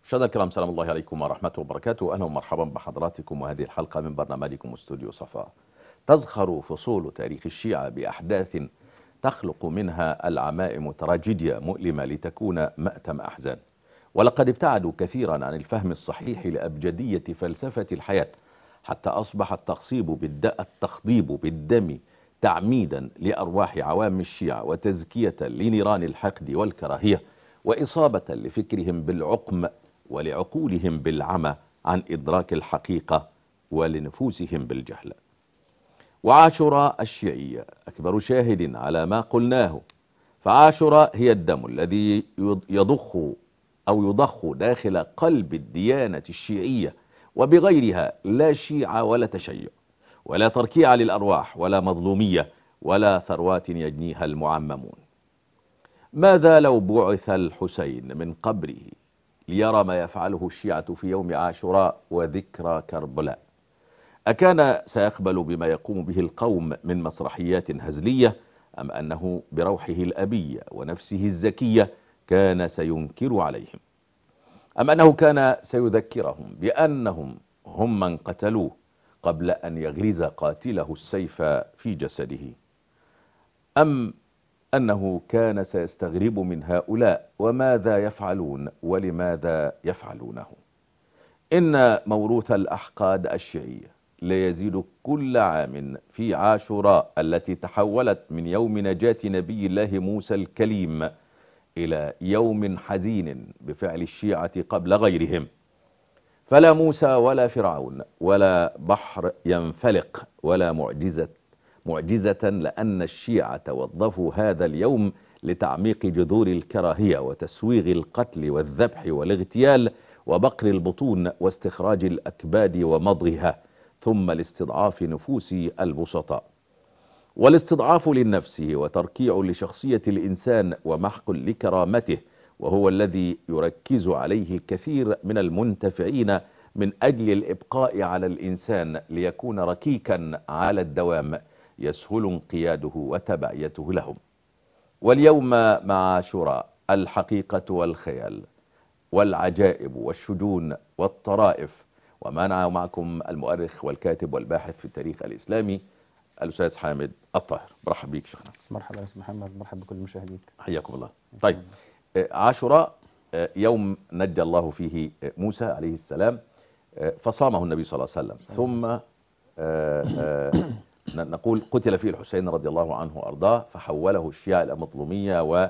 مشاهدينا الكرام سلام الله عليكم ورحمة وبركاته أهلا ومرحبا بحضراتكم وهذه الحلقة من برنامجكم استوديو صفاء تزخر فصول تاريخ الشيعة بأحداث تخلق منها العمائم تراجيديا مؤلمة لتكون مأتم أحزان ولقد ابتعدوا كثيرا عن الفهم الصحيح لأبجدية فلسفة الحياة حتى أصبح التخصيب بالد... التخضيب بالدم تعميدا لأرواح عوام الشيعة وتزكية لنيران الحقد والكراهية وإصابة لفكرهم بالعقم ولعقولهم بالعمى عن إدراك الحقيقة ولنفوسهم بالجهل وعاشوراء الشيعية أكبر شاهد على ما قلناه فعاشوراء هي الدم الذي يضخ أو يضخ داخل قلب الديانة الشيعية وبغيرها لا شيعة ولا تشيع ولا تركيع للأرواح ولا مظلومية ولا ثروات يجنيها المعممون ماذا لو بعث الحسين من قبره ليرى ما يفعله الشيعة في يوم عاشوراء وذكرى كربلاء أكان سيقبل بما يقوم به القوم من مسرحيات هزلية أم أنه بروحه الأبية ونفسه الزكية كان سينكر عليهم أم أنه كان سيذكرهم بأنهم هم من قتلوه قبل أن يغرز قاتله السيف في جسده أم أنه كان سيستغرب من هؤلاء وماذا يفعلون ولماذا يفعلونه إن موروث الأحقاد الشيعية لا يزيد كل عام في عاشوراء التي تحولت من يوم نجاة نبي الله موسى الكليم إلى يوم حزين بفعل الشيعة قبل غيرهم فلا موسى ولا فرعون ولا بحر ينفلق ولا معجزة معجزة لأن الشيعة وظفوا هذا اليوم لتعميق جذور الكراهية وتسويغ القتل والذبح والاغتيال وبقر البطون واستخراج الأكباد ومضغها ثم لاستضعاف نفوس البسطاء والاستضعاف للنفس وتركيع لشخصية الإنسان ومحق لكرامته وهو الذي يركز عليه الكثير من المنتفعين من أجل الإبقاء على الإنسان ليكون ركيكا على الدوام يسهل انقياده وتبعيته لهم واليوم مع شراء الحقيقة والخيال والعجائب والشجون والطرائف ومعنا معكم المؤرخ والكاتب والباحث في التاريخ الإسلامي الأستاذ حامد الطاهر مرحب بك شيخنا مرحبا يا محمد مرحبا بكل المشاهدين حياكم الله طيب عاشوراء يوم نجى الله فيه موسى عليه السلام فصامه النبي صلى الله عليه وسلم ثم نقول قتل فيه الحسين رضي الله عنه وأرضاه فحوله الشيعة إلى مظلومية و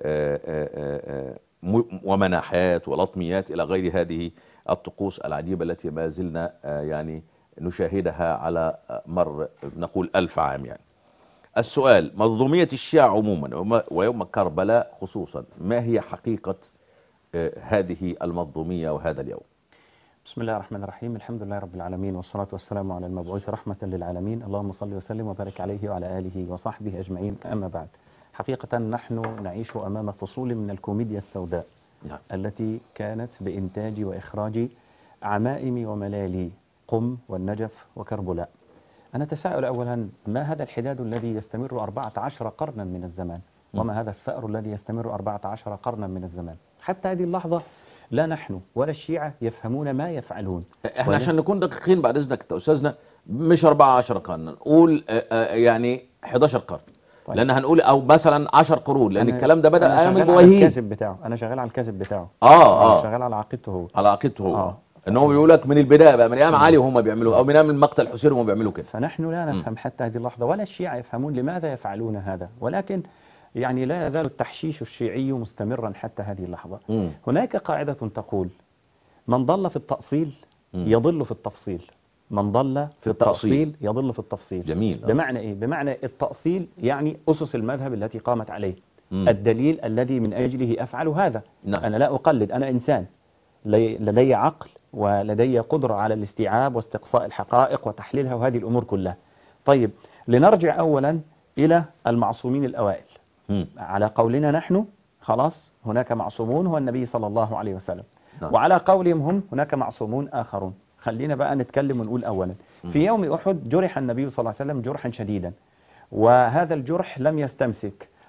ومناحات ولطميات إلى غير هذه الطقوس العجيبة التي ما زلنا يعني نشاهدها على مر نقول ألف عام يعني السؤال مظلومية الشيعة عموما ويوم كربلاء خصوصا ما هي حقيقة هذه المظلومية وهذا اليوم بسم الله الرحمن الرحيم الحمد لله رب العالمين والصلاة والسلام على المبعوث رحمة للعالمين اللهم صل وسلم وبارك عليه وعلى آله وصحبه أجمعين أما بعد حقيقة نحن نعيش أمام فصول من الكوميديا السوداء نعم. التي كانت بإنتاج وإخراج عمائم وملالي قم والنجف وكربلاء أنا أتساءل أولا ما هذا الحداد الذي يستمر 14 قرنا من الزمان وما هذا الثأر الذي يستمر 14 قرنا من الزمان حتى هذه اللحظة لا نحن ولا الشيعة يفهمون ما يفعلون احنا عشان نكون دقيقين بعد اذنك استاذنا مش 14 قرن نقول يعني 11 قرن طيب. لان هنقول او مثلا 10 قرون لان الكلام ده بدا ايام البويهيين الكذب بتاعه انا شغال على الكذب بتاعه اه اه شغال على عقيدته هو على عقيدته هو آه. ان هو بيقول لك من البدايه بقى من ايام علي وهم بيعملوا او من ايام المقتل الحسين وهم بيعملوا كده فنحن لا نفهم حتى هذه اللحظه ولا الشيعة يفهمون لماذا يفعلون هذا ولكن يعني لا يزال التحشيش الشيعي مستمرا حتى هذه اللحظه مم. هناك قاعده تقول من ضل في التأصيل مم. يضل في التفصيل من ضل في التأصيل. التأصيل يضل في التفصيل جميل آه. بمعنى ايه بمعنى التأصيل يعني أسس المذهب التي قامت عليه مم. الدليل الذي من أجله أفعل هذا نعم. أنا لا أقلد أنا إنسان لي- لدي عقل ولدي قدرة على الاستيعاب واستقصاء الحقائق وتحليلها وهذه الأمور كلها طيب لنرجع أولا إلى المعصومين الأوائل مم. على قولنا نحن خلاص هناك معصومون هو النبي صلى الله عليه وسلم نعم. وعلى قولهم هم هناك معصومون آخرون خلينا بقى نتكلم ونقول أولا في يوم أحد جرح النبي صلى الله عليه وسلم جرحا شديدا وهذا الجرح لم يستمسك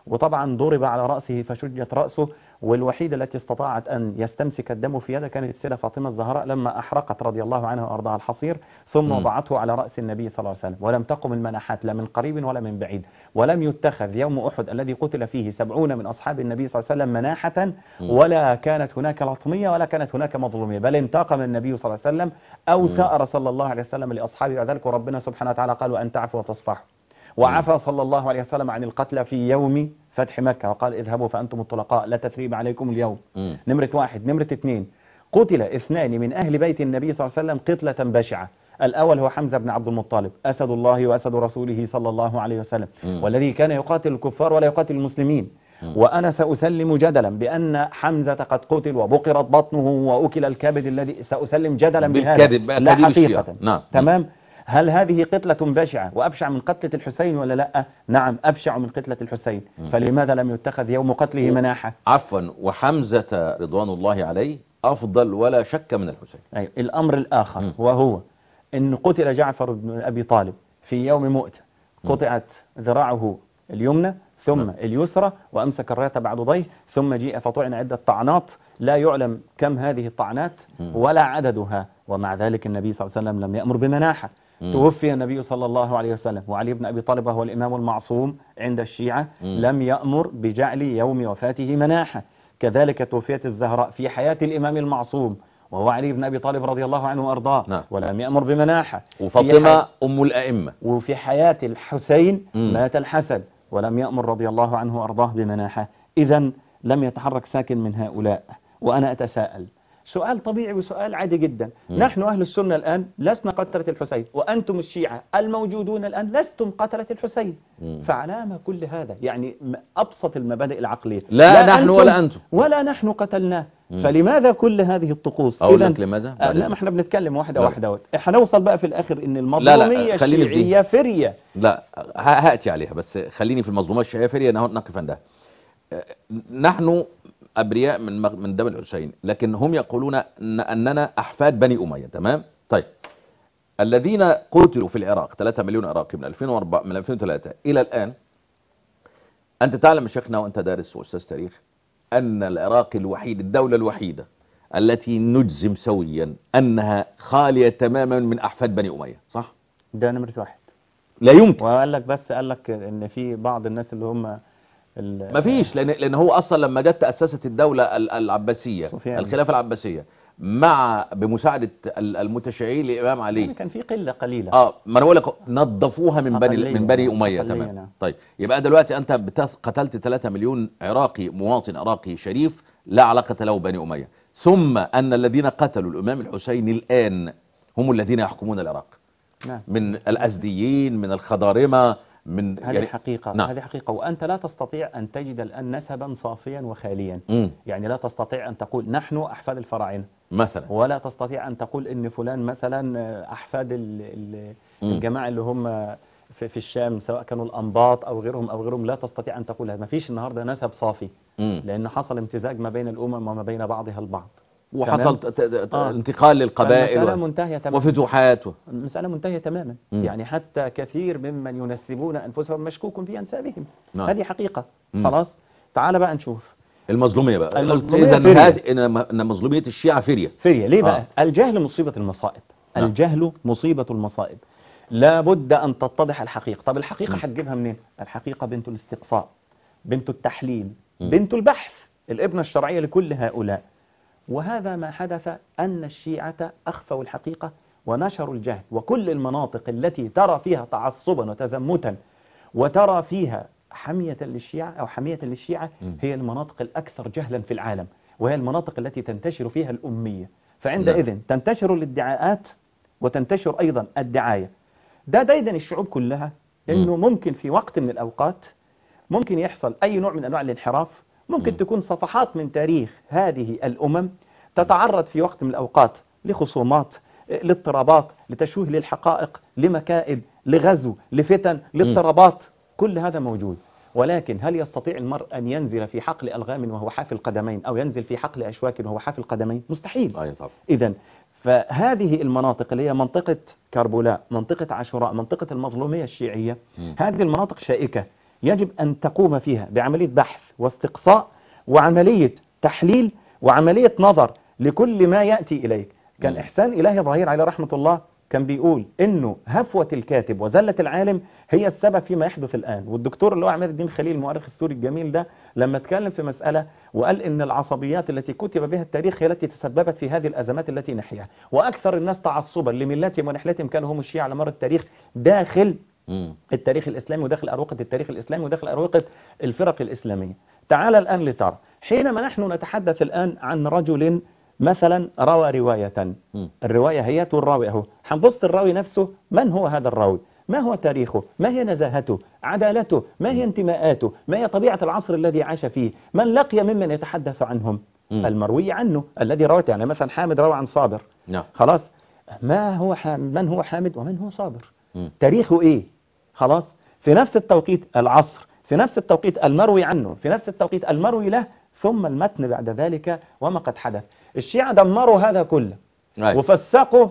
وطبعا ضرب على رأسه فشجت رأسه والوحيدة التي استطاعت أن يستمسك الدم في يدها كانت السيدة فاطمة الزهراء لما أحرقت رضي الله عنها وأرضاها الحصير ثم مم. وضعته على رأس النبي صلى الله عليه وسلم ولم تقم المناحات لا من قريب ولا من بعيد ولم يتخذ يوم أحد الذي قتل فيه سبعون من أصحاب النبي صلى الله عليه وسلم مناحة ولا كانت هناك لطمية ولا كانت هناك مظلومية بل انتقم النبي صلى الله عليه وسلم أو ثأر صلى الله عليه وسلم لأصحابه وذلك وربنا سبحانه وتعالى قال وأن تعفوا وتصفحوا وعفى صلى الله عليه وسلم عن القتلى في يوم فتح مكة وقال اذهبوا فأنتم الطلقاء لا تثريب عليكم اليوم مم. نمرة واحد نمرة اثنين قتل اثنان من أهل بيت النبي صلى الله عليه وسلم قتلة بشعة الأول هو حمزة بن عبد المطلب أسد الله وأسد رسوله صلى الله عليه وسلم مم. والذي كان يقاتل الكفار ولا يقاتل المسلمين وأنا سأسلم جدلا بأن حمزة قد قتل وبقرت بطنه وأكل الكبد الذي سأسلم جدلا بهذا بالكذب بقى لا كذب الشيعة. حقيقة نعم. تمام هل هذه قتلة بشعة وأبشع من قتلة الحسين ولا لا نعم أبشع من قتلة الحسين فلماذا لم يتخذ يوم قتله مناحة عفوا وحمزة رضوان الله عليه أفضل ولا شك من الحسين أي الأمر الآخر مم. وهو أن قتل جعفر بن أبي طالب في يوم مؤتة قطعت ذراعه اليمنى ثم اليسرى وأمسك الراية بعد ضيه ثم جيء فطعن عدة طعنات لا يعلم كم هذه الطعنات ولا عددها ومع ذلك النبي صلى الله عليه وسلم لم يأمر بمناحة مم. توفي النبي صلى الله عليه وسلم وعلي بن أبي طالب وهو الإمام المعصوم عند الشيعة مم. لم يأمر بجعل يوم وفاته مناحة كذلك توفيت الزهراء في حياة الإمام المعصوم وهو علي بن أبي طالب رضي الله عنه وأرضاه نعم. ولم يأمر بمناحة في وفاطمة حي- أم الأئمة وفي حياة الحسين مم. مات الحسن ولم يأمر رضي الله عنه وأرضاه بمناحة إذا لم يتحرك ساكن من هؤلاء وأنا أتساءل سؤال طبيعي وسؤال عادي جدا مم. نحن أهل السنة الآن لسنا قتلة الحسين وأنتم الشيعة الموجودون الآن لستم قتلة الحسين مم. فعلامة كل هذا يعني م- أبسط المبادئ العقلية لا نحن ولا أنتم. ولا نحن قتلناه مم. فلماذا كل هذه الطقوس أقول إذن- لك لماذا؟ آه بعد لا إذنك. ما احنا بنتكلم واحدة لا. واحدة هنوصل بقى في الآخر إن لا، المظلومية خليني في دي. الشيعية فرية لا ه- هاتي عليها بس خليني في المظلومات الشيعية فريا نقف عندها آه، نحن أبرياء من مغ- من دم الحسين لكن هم يقولون إن أننا أحفاد بني أمية تمام طيب الذين قتلوا في العراق 3 مليون عراقي من 2004 من 2003 إلى الآن أنت تعلم يا شيخنا وأنت دارس وأستاذ تاريخ أن العراق الوحيد الدولة الوحيدة التي نجزم سويا أنها خالية تماما من أحفاد بني أمية صح؟ ده نمرة واحد لا يمكن وقال لك بس قال لك ان في بعض الناس اللي هم ال- ما فيش لان لان هو اصلا لما جت تاسست الدوله ال- العباسيه سفيان. الخلافه العباسيه مع بمساعده ال- المتشيعين لامام يعني علي كان في قلة قليلة اه ما انا بقول لك نظفوها من بني أقلية، من بني نعم. اميه أقلية، تمام نعم. طيب يبقى دلوقتي انت بتث- قتلت 3 مليون عراقي مواطن عراقي شريف لا علاقه له بني اميه ثم ان الذين قتلوا الامام الحسين الان هم الذين يحكمون العراق نعم من الازديين من الخضارمه من هذه حقيقة نعم. هذه حقيقة وأنت لا تستطيع أن تجد الآن نسبا صافيا وخاليا مم. يعني لا تستطيع أن تقول نحن أحفاد الفراعنة مثلا ولا تستطيع أن تقول إن فلان مثلا أحفاد ال- ال- مم. الجماعة اللي هم في في الشام سواء كانوا الأنباط أو غيرهم أو غيرهم لا تستطيع أن تقول هذا ما فيش النهاردة نسب صافي مم. لأن حصل امتزاج ما بين الأمم وما بين بعضها البعض وحصل ت- ت- ت- آه. انتقال للقبائل المسألة و- منتهية تماما وفتوحات و- المسألة منتهية تماما مم. يعني حتى كثير ممن ينسبون أنفسهم مشكوك في أنسابهم نعم. هذه حقيقة مم. خلاص تعال بقى نشوف المظلومية بقى المظلومية إذا فرية. هذه إن إن مظلومية الشيعة فرية فرية ليه بقى آه. الجهل مصيبة المصائب نعم. الجهل مصيبة المصائب لابد أن تتضح الحقيقة طب الحقيقة مم. هتجيبها منين الحقيقة بنت الاستقصاء بنت التحليل مم. بنت البحث الابنة الشرعية لكل هؤلاء وهذا ما حدث أن الشيعة أخفوا الحقيقة ونشروا الجهل وكل المناطق التي ترى فيها تعصبا وتزمتا وترى فيها حمية للشيعة أو حمية للشيعة مم. هي المناطق الأكثر جهلا في العالم وهي المناطق التي تنتشر فيها الأمية فعندئذ تنتشر الادعاءات وتنتشر أيضا الدعاية ده ديدن الشعوب كلها انه ممكن في وقت من الاوقات ممكن يحصل اي نوع من انواع الانحراف ممكن مم. تكون صفحات من تاريخ هذه الامم تتعرض في وقت من الاوقات لخصومات آه، لاضطرابات لتشويه للحقائق لمكائد لغزو لفتن لاضطرابات كل هذا موجود ولكن هل يستطيع المرء أن ينزل في حقل ألغام وهو حافي القدمين أو ينزل في حقل أشواك وهو حافي القدمين مستحيل أي طبعا إذا فهذه المناطق اللي هي منطقة كربلاء منطقة عاشوراء منطقة المظلومية الشيعية مم. هذه المناطق شائكة يجب أن تقوم فيها بعملية بحث واستقصاء وعملية تحليل وعملية نظر لكل ما يأتي إليك كان مم. إحسان إلهي ظهير عليه رحمة الله كان بيقول إنه هفوة الكاتب وزلة العالم هي السبب فيما يحدث الآن والدكتور اللي هو عماد الدين خليل المؤرخ السوري الجميل ده لما اتكلم في مسألة وقال إن العصبيات التي كتب بها التاريخ هي التي تسببت في هذه الأزمات التي نحياها وأكثر الناس تعصبا لملتهم ونحلتهم كانوا هم الشيعة على مر التاريخ داخل مم. التاريخ الإسلامي وداخل أروقة التاريخ الإسلامي وداخل أروقة الفرق الإسلامية تعال الآن لترى حينما نحن نتحدث الآن عن رجل مثلا روى رواية مم. الرواية هي الراوي أهو هنبص الراوي نفسه من هو هذا الراوي ما هو تاريخه ما هي نزاهته عدالته ما هي انتماءاته ما هي طبيعة العصر الذي عاش فيه من لقي ممن يتحدث عنهم مم. المروي عنه الذي روته يعني مثلا حامد روى عن صابر نعم خلاص ما هو حامد من هو حامد ومن هو صابر مم. تاريخه ايه خلاص في نفس التوقيت العصر في نفس التوقيت المروي عنه في نفس التوقيت المروي له ثم المتن بعد ذلك وما قد حدث الشيعة دمروا هذا كله أيوة. وفسقوا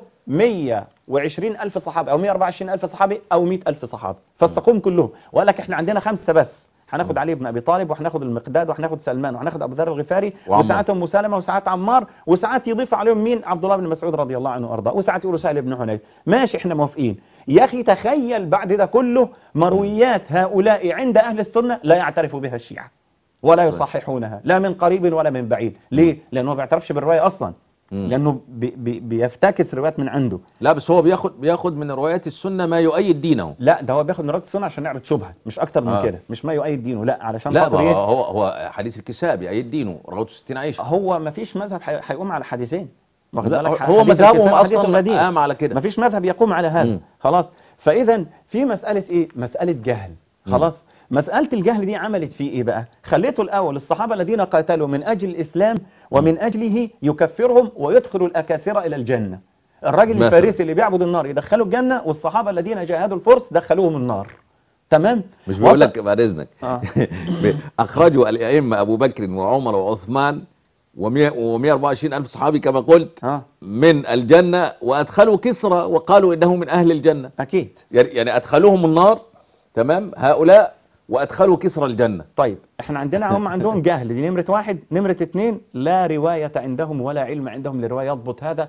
120 ألف صحابي أو 124 ألف صحابي أو 100 ألف صحابي فسقوهم كلهم وقال لك احنا عندنا خمسة بس هناخد علي بن ابي طالب وهناخد المقداد وهناخد سلمان وهناخد ابو ذر الغفاري وعمار. وساعات ام سلمه وساعات عمار وساعات يضيف عليهم مين عبد الله بن مسعود رضي الله عنه وارضاه وساعات يقولوا سهل بن حنيف ماشي احنا موافقين يا اخي تخيل بعد ده كله مرويات هؤلاء عند اهل السنه لا يعترف بها الشيعه ولا يصححونها لا من قريب ولا من بعيد ليه لانه ما بيعترفش بالروايه اصلا مم. لانه بي بي بيفتكس روايات من عنده لا بس هو بياخد بياخد من روايات السنة ما يؤيد دينه لا ده هو بياخد من روايه السنه عشان يعرض شبهه مش اكتر من آه. كده مش ما يؤيد دينه لا علشان لا خاطر ما ايه هو هو حديث الكساء بيأيد دينه رواه 60 عيشة هو ما فيش مذهب هي- هيقوم على حديثين واخد لا، بالك؟ هو حديث مذهبهم الكتاب وحديث أصلا المدينة. قام على كده ما فيش مذهب يقوم على هذا مم. خلاص فاذا في مساله ايه مساله جهل خلاص مسألة الجهل دي عملت فيه ايه بقى خليته الاول الصحابة الذين قاتلوا من اجل الاسلام ومن اجله يكفرهم ويدخل الاكاثر الى الجنة الراجل مثلا. الفارسي اللي بيعبد النار يدخله الجنة والصحابة الذين جاهدوا الفرس دخلوهم النار تمام مش بيقول وصل- لك بعد اذنك آه. اخرجوا الائمه ابو بكر وعمر وعثمان و124 الف صحابي كما قلت اه من الجنه وادخلوا كسرى وقالوا انه من اهل الجنه اكيد يعني يعني ادخلوهم النار تمام هؤلاء وادخلوا كسرى الجنه طيب احنا عندنا هم عندهم جهل دي نمرة واحد نمرة اتنين لا رواية عندهم ولا علم عندهم لرواية يضبط هذا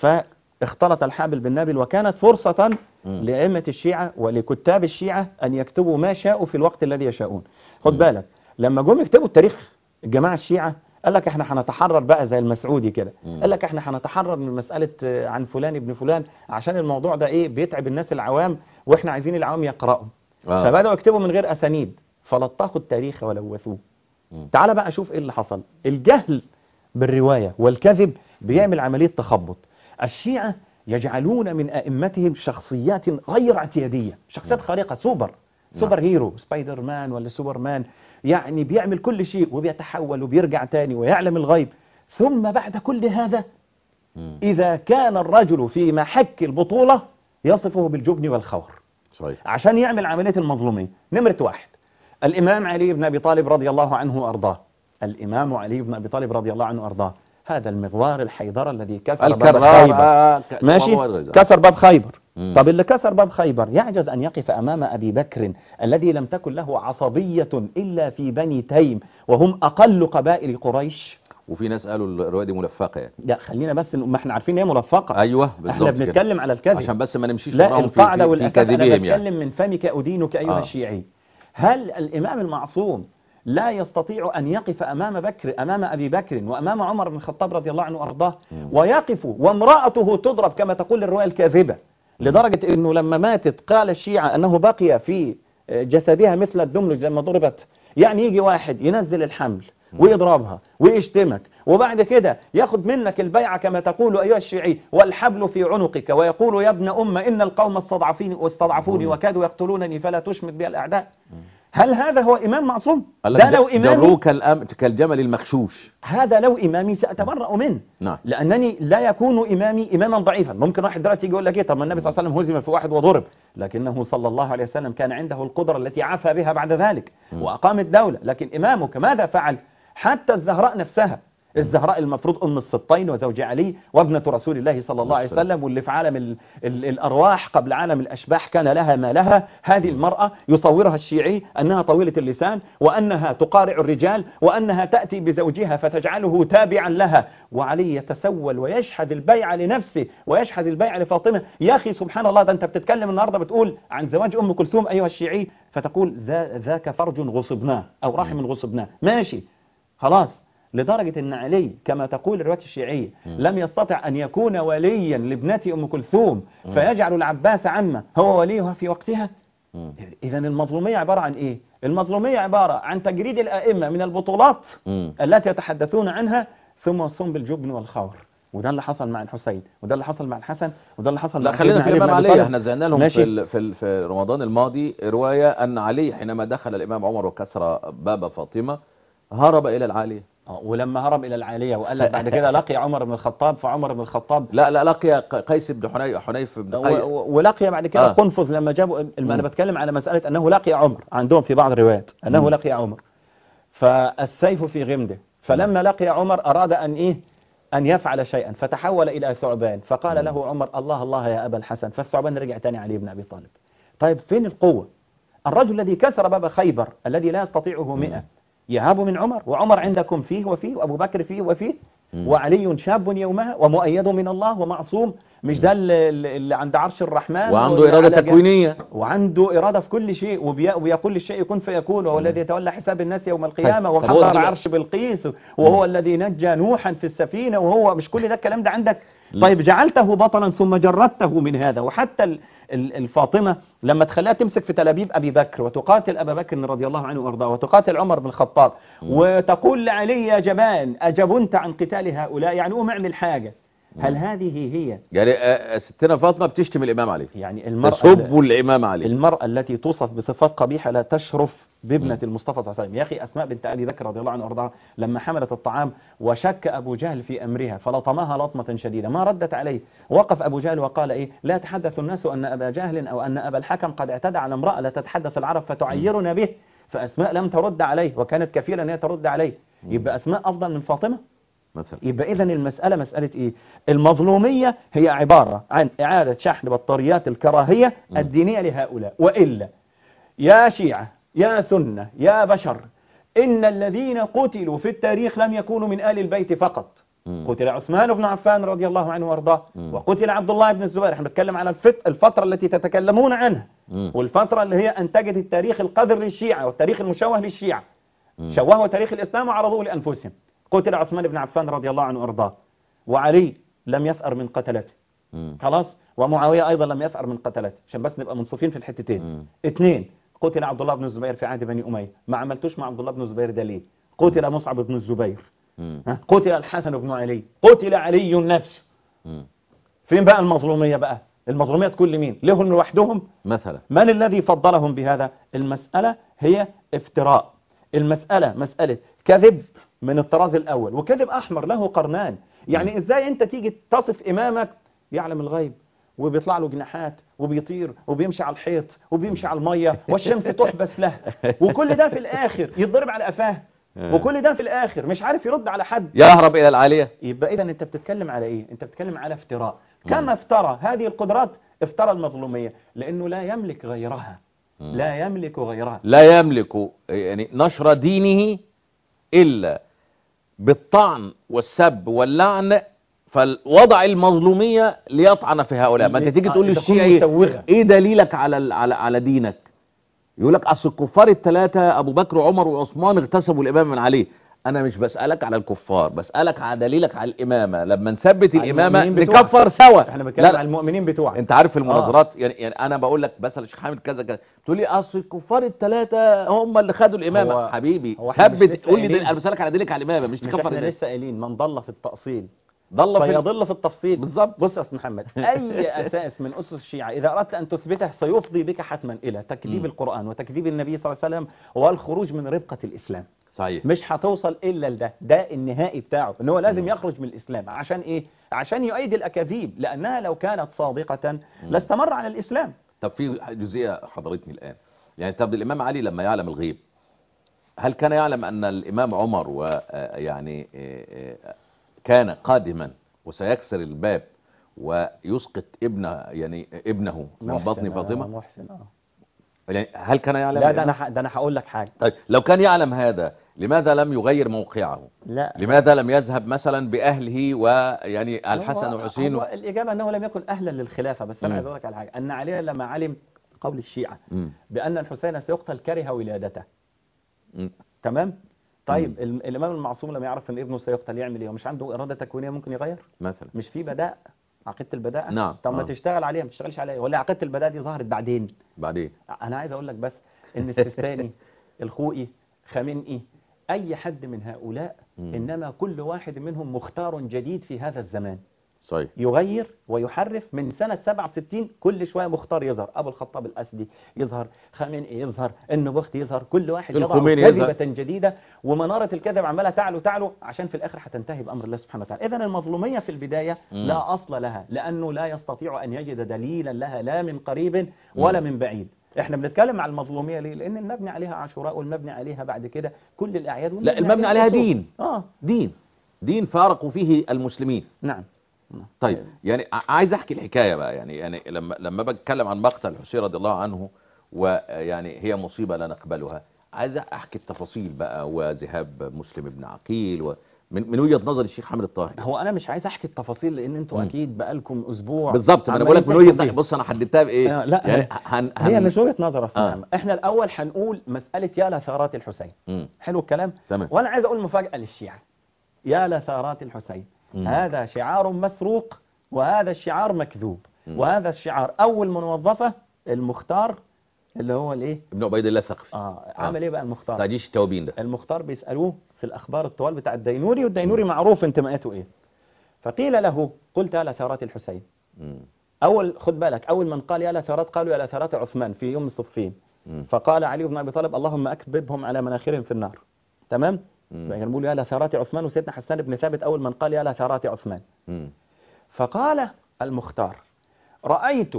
فاختلط الحابل بالنابل وكانت فرصة مم. لأئمة الشيعة ولكتاب الشيعة أن يكتبوا ما شاءوا في الوقت الذي يشاءون خد بالك لما جم يكتبوا التاريخ الجماعة الشيعة قال لك احنا هنتحرر بقى زي المسعودي كده مم. قال لك احنا هنتحرر من مسألة آه، عن فلان ابن فلان عشان الموضوع ده ايه بيتعب الناس العوام واحنا عايزين العوام يقرأوا آه. فبدأوا يكتبوا من غير أسانيد فلطخوا التاريخ ولوثوه مم. تعال بقى شوف ايه اللي حصل الجهل بالرواية والكذب بيعمل عملية تخبط الشيعة يجعلون من أئمتهم شخصيات غير اعتيادية شخصيات خارقة سوبر سوبر هيرو سبايدر مان ولا سوبر مان يعني بيعمل كل شيء وبيتحول وبيرجع تاني ويعلم الغيب ثم بعد كل هذا مم. إذا كان الرجل في محك البطولة يصفه بالجبن والخور صحيح عشان يعمل عملية المظلومية نمرة واحد الإمام علي بن أبي طالب رضي الله عنه وأرضاه الإمام علي بن أبي طالب رضي الله عنه وأرضاه هذا المغوار الحيدر الذي كسر باب الكرار خيبر آه، ك- ماشي والرجل. كسر باب خيبر مم. طب اللي كسر باب خيبر يعجز أن يقف أمام أبي بكر الذي لم تكن له عصبية إلا في بني تيم وهم أقل قبائل قريش وفي ناس قالوا الروايه دي ملفقه يعني لا خلينا بس ما احنا عارفين ان هي ملفقة ايوه بالظبط احنا كده. بنتكلم على الكذب عشان بس ما نمشيش لا وراهم في- القاعدة في- في والأساس أنا كذبهم بتكلم يعني من فمك أدينك أيها آه. الشيعي هل الإمام المعصوم لا يستطيع أن يقف أمام بكر أمام أبي بكر وأمام عمر بن الخطاب رضي الله عنه وأرضاه ويقف وامرأته تضرب كما تقول الرواية الكاذبة لدرجة أنه لما ماتت قال الشيعة أنه بقي في جسدها مثل الدملج لما ضربت يعني يجي واحد ينزل الحمل ويضربها ويشتمك وبعد كده ياخد منك البيعة كما تقول أيها الشيعي والحبل في عنقك ويقول يا ابن أم إن القوم استضعفين واستضعفوني وكادوا يقتلونني فلا تشمت بي الأعداء هل هذا هو إمام معصوم؟ قال لك ده لو د- إمامي دروه كالأم- كالجمل المخشوش هذا لو إمامي سأتبرأ منه نعم لأنني لا يكون إمامي إماما ضعيفا ممكن واحد دلوقتي يجي يقول لك إيه طب ما النبي صلى الله عليه وسلم هزم في واحد وضرب لكنه صلى الله عليه وسلم كان عنده القدرة التي عفى بها بعد ذلك وأقام الدولة لكن إمامك ماذا فعل حتى الزهراء نفسها الزهراء المفروض أم السبطين وزوج علي وابنة رسول الله صلى الله عليه والسلام. وسلم واللي في عالم ال ال الأرواح قبل عالم الأشباح كان لها ما لها هذه المرأة يصورها الشيعي أنها طويلة اللسان وأنها تقارع الرجال وأنها تأتي بزوجها فتجعله تابعا لها وعلي يتسول ويشهد البيع لنفسه ويشهد البيع لفاطمة يا أخي سبحان الله ده أنت بتتكلم النهاردة بتقول عن زواج أم كلثوم أيها الشيعي فتقول ذا ذاك فرج غصبناه أو رحم غصبناه ماشي خلاص لدرجة أن علي كما تقول الرواية الشيعية لم يستطع أن يكون وليا لابنة أم كلثوم فيجعل العباس عمه هو وليها في وقتها مم. إذا المظلومية عبارة عن إيه؟ المظلومية عبارة عن تجريد الأئمة من البطولات مم. التي يتحدثون عنها ثم وصفهم بالجبن والخور وده اللي حصل مع الحسين وده اللي حصل مع الحسن وده اللي حصل لا مع خلينا سيدنا في علي بن الامام أبي علي طالب. احنا زعنا لهم ماشي. في ال- في ال- في رمضان الماضي روايه ان علي حينما دخل الامام عمر وكسر باب فاطمه هرب الى العاليه آه، ولما هرب إلى العالية وقال لك بعد كده لقي عمر بن الخطاب فعمر بن الخطاب لا لا لقي ق- قيس بن حنيف حنيف بن و- قيس و- ولقي بعد كده آه. قنفذ لما جابوا الم- انا مم. بتكلم على مسألة أنه لقي عمر عندهم في بعض الروايات أنه مم. لقي عمر فالسيف في غمده فلما لقي عمر أراد أن إيه أن يفعل شيئا فتحول إلى ثعبان فقال له عمر الله الله يا أبا الحسن فالثعبان رجع تاني علي بن أبي طالب طيب فين القوة الرجل الذي كسر باب خيبر الذي لا يستطيعه مئة يهاب من عمر وعمر عندكم فيه وفيه وأبو بكر فيه وفيه مم. وعلي شاب يومها ومؤيد من الله ومعصوم مش ده اللي, اللي عند عرش الرحمن وعنده واللي اراده على جنب- تكوينيه وعنده إرادة في كل شيء وبي- ويقول للشيء يكون فيكون وهو الذي يتولى حساب الناس يوم القيامة طيب، طب هو وحضر دلوقتي- عرش بلقيس وهو الذي نجى نوحا في السفينة وهو مش كل ده الكلام ده عندك لا. طيب جعلته بطلا ثم جردته من هذا وحتى ال- ال- الفاطمة لما تخليها تمسك في تلابيب أبي بكر وتقاتل أبا بكر رضي الله عنه وأرضاه وتقاتل عمر بن الخطاب وتقول لعلي يا جبان أجبنت عن قتال هؤلاء يعني قوم اعمل حاجة هل هذه هي يعني آه، ستنا فاطمه بتشتم الامام علي يعني المرأة تسب الامام علي المرأة التي توصف بصفات قبيحة لا تشرف بابنة المصطفى صلى الله عليه وسلم يا أخي أسماء بنت أبي بكر رضي الله عنه وأرضاها لما حملت الطعام وشك أبو جهل في أمرها فلطمها لطمة شديدة ما ردت عليه وقف أبو جهل وقال إيه لا يتحدث الناس أن أبا جهل أو أن أبا الحكم قد اعتدى على امرأة لا تتحدث العرب فتعيرنا به فأسماء لم ترد عليه وكانت كفيلة أن هي ترد عليه يبقى أسماء أفضل من فاطمة مثلا يبقى إذا المسألة مسألة إيه؟ المظلومية هي عبارة عن إعادة شحن بطاريات الكراهية الدينية لهؤلاء وإلا يا شيعة يا سنة يا بشر إن الذين قتلوا في التاريخ لم يكونوا من آل البيت فقط مم. قتل عثمان بن عفان رضي الله عنه وارضاه مم. وقتل عبد الله بن الزبير احنا بنتكلم على الفت- الفترة التي تتكلمون عنها مم. والفترة اللي هي أنتجت التاريخ القذر للشيعة والتاريخ المشوه للشيعة مم. شوهوا تاريخ الإسلام وعرضوه لأنفسهم قتل عثمان بن عفان رضي الله عنه وارضاه وعلي لم يثأر من قتلته مم. خلاص ومعاوية أيضا لم يثأر من قتلته عشان بس نبقى منصفين في الحتتين مم. اثنين قتل عبد الله بن الزبير في عهد بني أمية ما عملتوش مع عبد الله بن الزبير ده ليه قتل مصعب بن الزبير مم. ها؟ قتل الحسن بن علي قتل علي نفسه مم. فين بقى المظلومية بقى المظلومية تكون لمين لهم لوحدهم مثلا من الذي فضلهم بهذا المسألة هي افتراء المسألة مسألة كذب من الطراز الأول وكذب أحمر له قرنان يعني إزاي أنت تيجي تصف إمامك يعلم الغيب وبيطلع له جناحات وبيطير وبيمشي على الحيط وبيمشي على المية والشمس تحبس له وكل ده في الآخر يتضرب على قفاه وكل ده في الآخر مش عارف يرد على حد يهرب الى العاليه يبقى إذا أنت بتتكلم على إيه؟ أنت بتتكلم على افتراء كما افترى هذه القدرات افترى المظلومية لأنه لا يملك غيرها لا يملك غيرها لا يملك يعني نشر دينه إلا بالطعن والسب واللعن فوضع المظلومية ليطعن في هؤلاء ما انت تيجي تقول آه، تكون للشيعي مسوغة. ايه دليلك على ال- على على دينك يقول لك اصل الكفار الثلاثة ابو بكر وعمر وعثمان اغتسبوا الامام من عليه انا مش بسألك على الكفار بسألك على دليلك على الامامة لما نثبت على الامامة المؤمنين بتوعك. نكفر سوا احنا لا، بنتكلم لا. على المؤمنين بتوعك انت عارف المناظرات يعني, يعني انا بقول لك مثلا الشيخ حامد كذا كذا تقول لي اصل الكفار الثلاثه هم اللي خدوا الامامه هو- حبيبي هو احنا مش ثبت لسه قول لي قايلين؟ دل... انا بسالك على دليلك على الامامه مش مش تكفر احنا الناس لسه قايلين من ضل في التأصيل ضل في ال- فيضل في التفصيل بالظبط. بص يا استاذ محمد اي اساس من اسس الشيعه اذا اردت ان تثبته سيفضي بك حتما الى تكذيب مم. القران وتكذيب النبي صلى الله عليه وسلم والخروج من ربقه الاسلام صحيح مش هتوصل الا لده ده النهائي بتاعه ان هو لازم يخرج من الاسلام عشان ايه عشان يؤيد الاكاذيب لانها لو كانت صادقه لاستمر على الاسلام طب في جزئيه حضرتني الان يعني طب الامام علي لما يعلم الغيب هل كان يعلم أن الإمام عمر ويعني كان قادما وسيكسر الباب ويسقط ابن يعني ابنه من محسن، بطن آه، فاطمة محسن اه يعني هل كان يعلم لا ده الإمام؟ انا ح- ده انا هقول لك حاجه طيب لو كان يعلم هذا لماذا لم يغير موقعه لا لماذا لم يذهب مثلا بأهله ويعني الحسن هو- والحسين هو الاجابه انه لم يكن اهلا للخلافه بس مم. انا عايز اقول لك على حاجه ان علي لما علم قول الشيعه مم. بان الحسين سيقتل كره ولادته مم. تمام طيب ال- الامام المعصوم لما يعرف ان ابنه سيقتل يعمل ايه ومش عنده اراده تكوينيه ممكن يغير مثلا مش في بداء عقيده البداء نعم، طب ما آه. تشتغل عليها ما تشتغلش عليها ولا عقيده البداء دي ظهرت بعدين بعدين انا عايز اقول لك بس ان السيستاني الخوئي خامنئي اي حد من هؤلاء مم. انما كل واحد منهم مختار جديد في هذا الزمان صحيح يغير ويحرف من سنة 67 كل شوية مختار يظهر أبو الخطاب الأسدي يظهر خامنئي يظهر النبختي يظهر كل واحد يضع الخميني يظهر. كذبة جديدة ومنارة الكذب عمالة تعلو تعلو عشان في الآخر هتنتهي بأمر الله سبحانه وتعالى إذا المظلومية في البداية مم. لا أصل لها لأنه لا يستطيع أن يجد دليلا لها لا من قريب ولا من بعيد احنا بنتكلم عن المظلومية ليه لأن المبني عليها عاشوراء والمبني عليها بعد كده كل الأعياد لا المبني عليها الأصول. دين آه دين دين فارقوا فيه المسلمين نعم طيب يعني ع- عايز احكي الحكايه بقى يعني يعني لما لما بتكلم عن مقتل الحسين رضي الله عنه ويعني هي مصيبه لا نقبلها عايز احكي التفاصيل بقى وذهاب مسلم بن عقيل ومن من وجهه نظر الشيخ حامد الطاهر هو انا مش عايز احكي التفاصيل لان انتوا مم. اكيد بقالكم اسبوع بالظبط ما انا عمالين بقول لك من تحكوا وجهه فيها. بص انا حددتها بايه آه، لا، يعني هي- هن هي هن مش وجهه نظر اصلا آه. احنا الاول هنقول مساله يا لثارات الحسين مم. حلو الكلام تمام وانا عايز اقول مفاجاه للشيعه يا لثارات الحسين مم. هذا شعار مسروق وهذا الشعار مكذوب مم. وهذا الشعار اول من وظفه المختار اللي هو الايه ابن عبيد الله الثقفي اه عمل ايه بقى المختار تعجيش التوابين ده المختار بيسألوه في الأخبار الطوال بتاع الدينوري والدينوري معروف انتماءاته إيه فقيل له قلت يا لثارات الحسين مم. أول خد بالك أول من قال يا لثارات قالوا يا لثارات عثمان في يوم الصفين مم. فقال علي بن أبي طالب اللهم أكببهم على مناخرهم في النار تمام مم. يعني بيقولوا يا لثارات عثمان وسيدنا حسان بن ثابت أول من قال يا لثارات عثمان مم. فقال المختار رأيت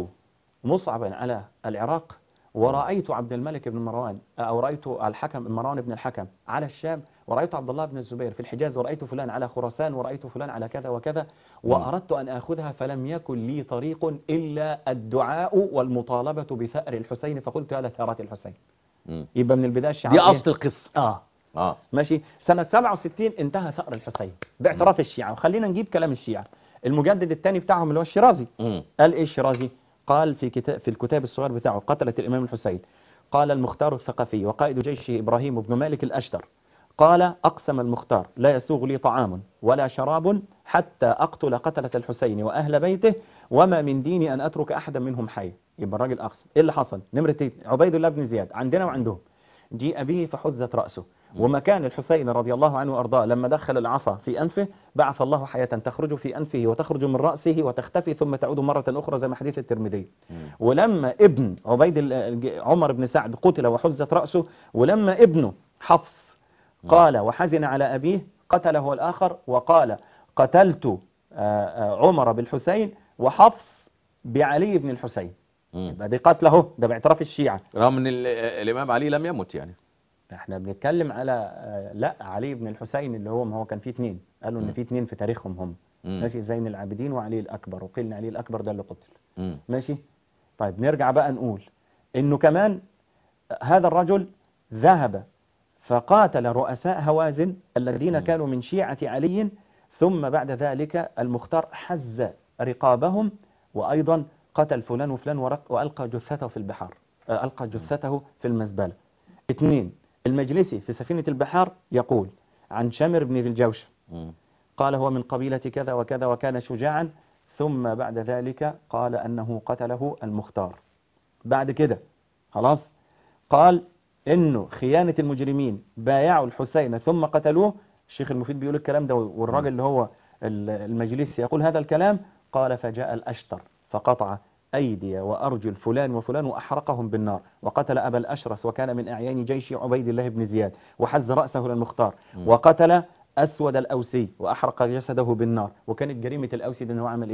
مصعبا على العراق ورأيت عبد الملك بن مروان أو رأيت الحكم مروان بن الحكم على الشام ورأيت عبد الله بن الزبير في الحجاز ورأيت فلان على خراسان ورأيت فلان على كذا وكذا وأردت أن أخذها فلم يكن لي طريق إلا الدعاء والمطالبة بثأر الحسين فقلت يا لثارات الحسين مم. يبقى من البداية الشعار دي إيه؟ اصل القصه آه اه ماشي سنة 67 انتهى ثأر الحسين باعتراف الشيعة وخلينا نجيب كلام الشيعة المجدد الثاني بتاعهم اللي هو الشيرازي مم. قال ايه الشيرازي قال في كتاب في الكتاب الصغير بتاعه قتلة الإمام الحسين قال المختار الثقفي وقائد جيشه إبراهيم بن مالك الأشتر قال أقسم المختار لا يسوغ لي طعام ولا شراب حتى أقتل قتلة الحسين وأهل بيته وما من ديني أن أترك أحدا منهم حي يبقى الراجل أقسم إيه اللي حصل نمرة إيه؟ عبيد الله بن زياد عندنا وعندهم جيء به فحزت رأسه ومكان الحسين رضي الله عنه وأرضاه لما دخل العصا في أنفه بعث الله حياة تخرج في أنفه وتخرج من رأسه وتختفي ثم تعود مرة أخرى زي ما حديث الترمذي مم. ولما ابن عبيد ال- عمر بن سعد قتل وحزت رأسه ولما ابنه حفص قال وحزن على أبيه قتله الآخر وقال قتلت آه، آه، عمر بالحسين وحفص بعلي بن الحسين مم. يبقى دي قتله ده باعتراف الشيعة رغم ان ال- الامام علي لم يمت يعني احنا بنتكلم على آه، لا علي بن الحسين اللي هو ما هو كان فيه اثنين قالوا ان مم. في اثنين في تاريخهم هم مم. ماشي زين العابدين وعلي الأكبر وقيل ان علي الأكبر ده اللي قتل مم. ماشي طيب نرجع بقى نقول انه كمان هذا الرجل ذهب فقاتل رؤساء هوازن الذين مم. كانوا من شيعة علي ثم بعد ذلك المختار حز رقابهم وأيضا قتل فلان وفلان ورق وألقى جثته في البحار آه، ألقى جثته في المزبلة اثنين المجلسي في سفينة البحار يقول عن شامر بن ذي الجوشن مم. قال هو من قبيلة كذا وكذا وكان شجاعا ثم بعد ذلك قال أنه قتله المختار بعد كده خلاص قال إنه خيانة المجرمين بايعوا الحسين ثم قتلوه الشيخ المفيد بيقول الكلام ده والراجل اللي هو ال- المجلسي يقول هذا الكلام قال فجاء الأشتر فقطع أيدي وأرجل فلان وفلان وأحرقهم بالنار وقتل أبا الأشرس وكان من أعيان جيش عبيد الله بن زياد وحز رأسه للمختار مم. وقتل أسود الأوسي وأحرق جسده بالنار وكانت جريمة الأوسي ده إن هو عمل إيه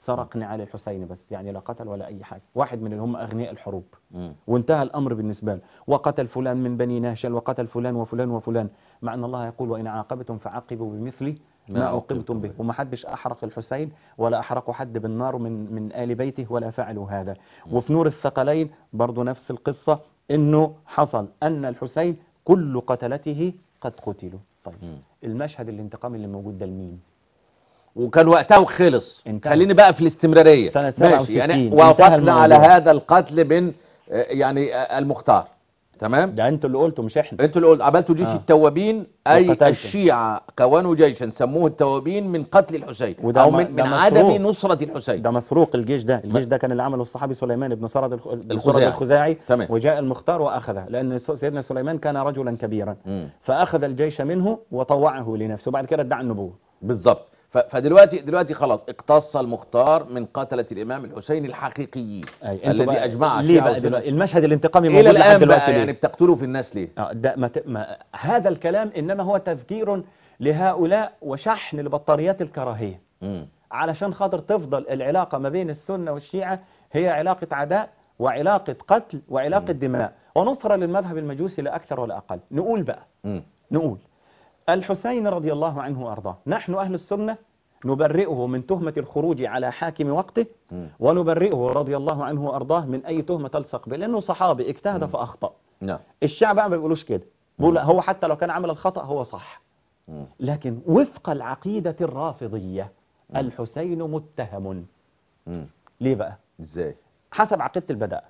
سرق نعال الحسين بس يعني لا قتل ولا أي حاجة واحد من اللي هم أغنياء الحروب مم. وانتهى الأمر بالنسبة له وقتل فلان من بني نهشل وقتل فلان وفلان وفلان مع أن الله يقول وإن عاقبتم فعاقبوا بمثل ما ما عوقبتم عوقبتم به به. وما حدش أحرق الحسين ولا أحرقوا حد بالنار من من آل بيته ولا فعلوا هذا وفي نور الثقلين برضو نفس القصة إنه حصل أن الحسين كل قتلته قد قتلوا طيب مم. المشهد الانتقامي اللي موجود ده لمين وكان وقتها وخلص انتهى. خليني بقى في الاستمرارية سنة ماشي 67 يعني انتهى وافقنا الموضوع. على هذا القتل بين آه، يعني آه، المختار تمام ده انتوا اللي قلتوا مش احنا انتوا اللي قلت عملتوا جيش آه. التوابين اي وقتلتم. الشيعة كونوا جيشا سموه التوابين من قتل الحسين وده او م- من, ده من مسروق. عدم نصرة الحسين ده مسروق الجيش ده الجيش ده كان اللي عمله الصحابي سليمان بن سرد الخ- بن سرد الخزاعي. الخزاعي تمام. وجاء المختار واخذه لان س- سيدنا سليمان كان رجلا كبيرا مم. فاخذ الجيش منه وطوعه لنفسه وبعد كده ادعى النبوه بالظبط ف- فدلوقتي دلوقتي خلاص اقتص المختار من قتلة الامام الحسين الحقيقيين أي، انتوا الذي بقى- اجمع ليه الشيعة بقى والسنة. دلوقتي المشهد الانتقامي الى موجود لحد الان دلوقتي بقى ليه؟ يعني بتقتلوا في الناس ليه آه، ده ما ت... ما هذا الكلام انما هو تذكير لهؤلاء وشحن لبطاريات الكراهيه مم. علشان خاطر تفضل العلاقه ما بين السنه والشيعه هي علاقه عداء وعلاقه قتل وعلاقه دماء ونصره للمذهب المجوسي لا اكثر ولا اقل نقول بقى مم. نقول الحسين رضي الله عنه وارضاه نحن اهل السنه نبرئه من تهمه الخروج على حاكم وقته مم. ونبرئه رضي الله عنه وارضاه من اي تهمه تلصق به لانه صحابي اجتهد فاخطا نعم الشعب بقى ما بيقولوش كده بيقول لا، هو حتى لو كان عمل الخطا هو صح مم. لكن وفق العقيده الرافضيه الحسين متهم مم. ليه بقى ازاي حسب عقيده البداء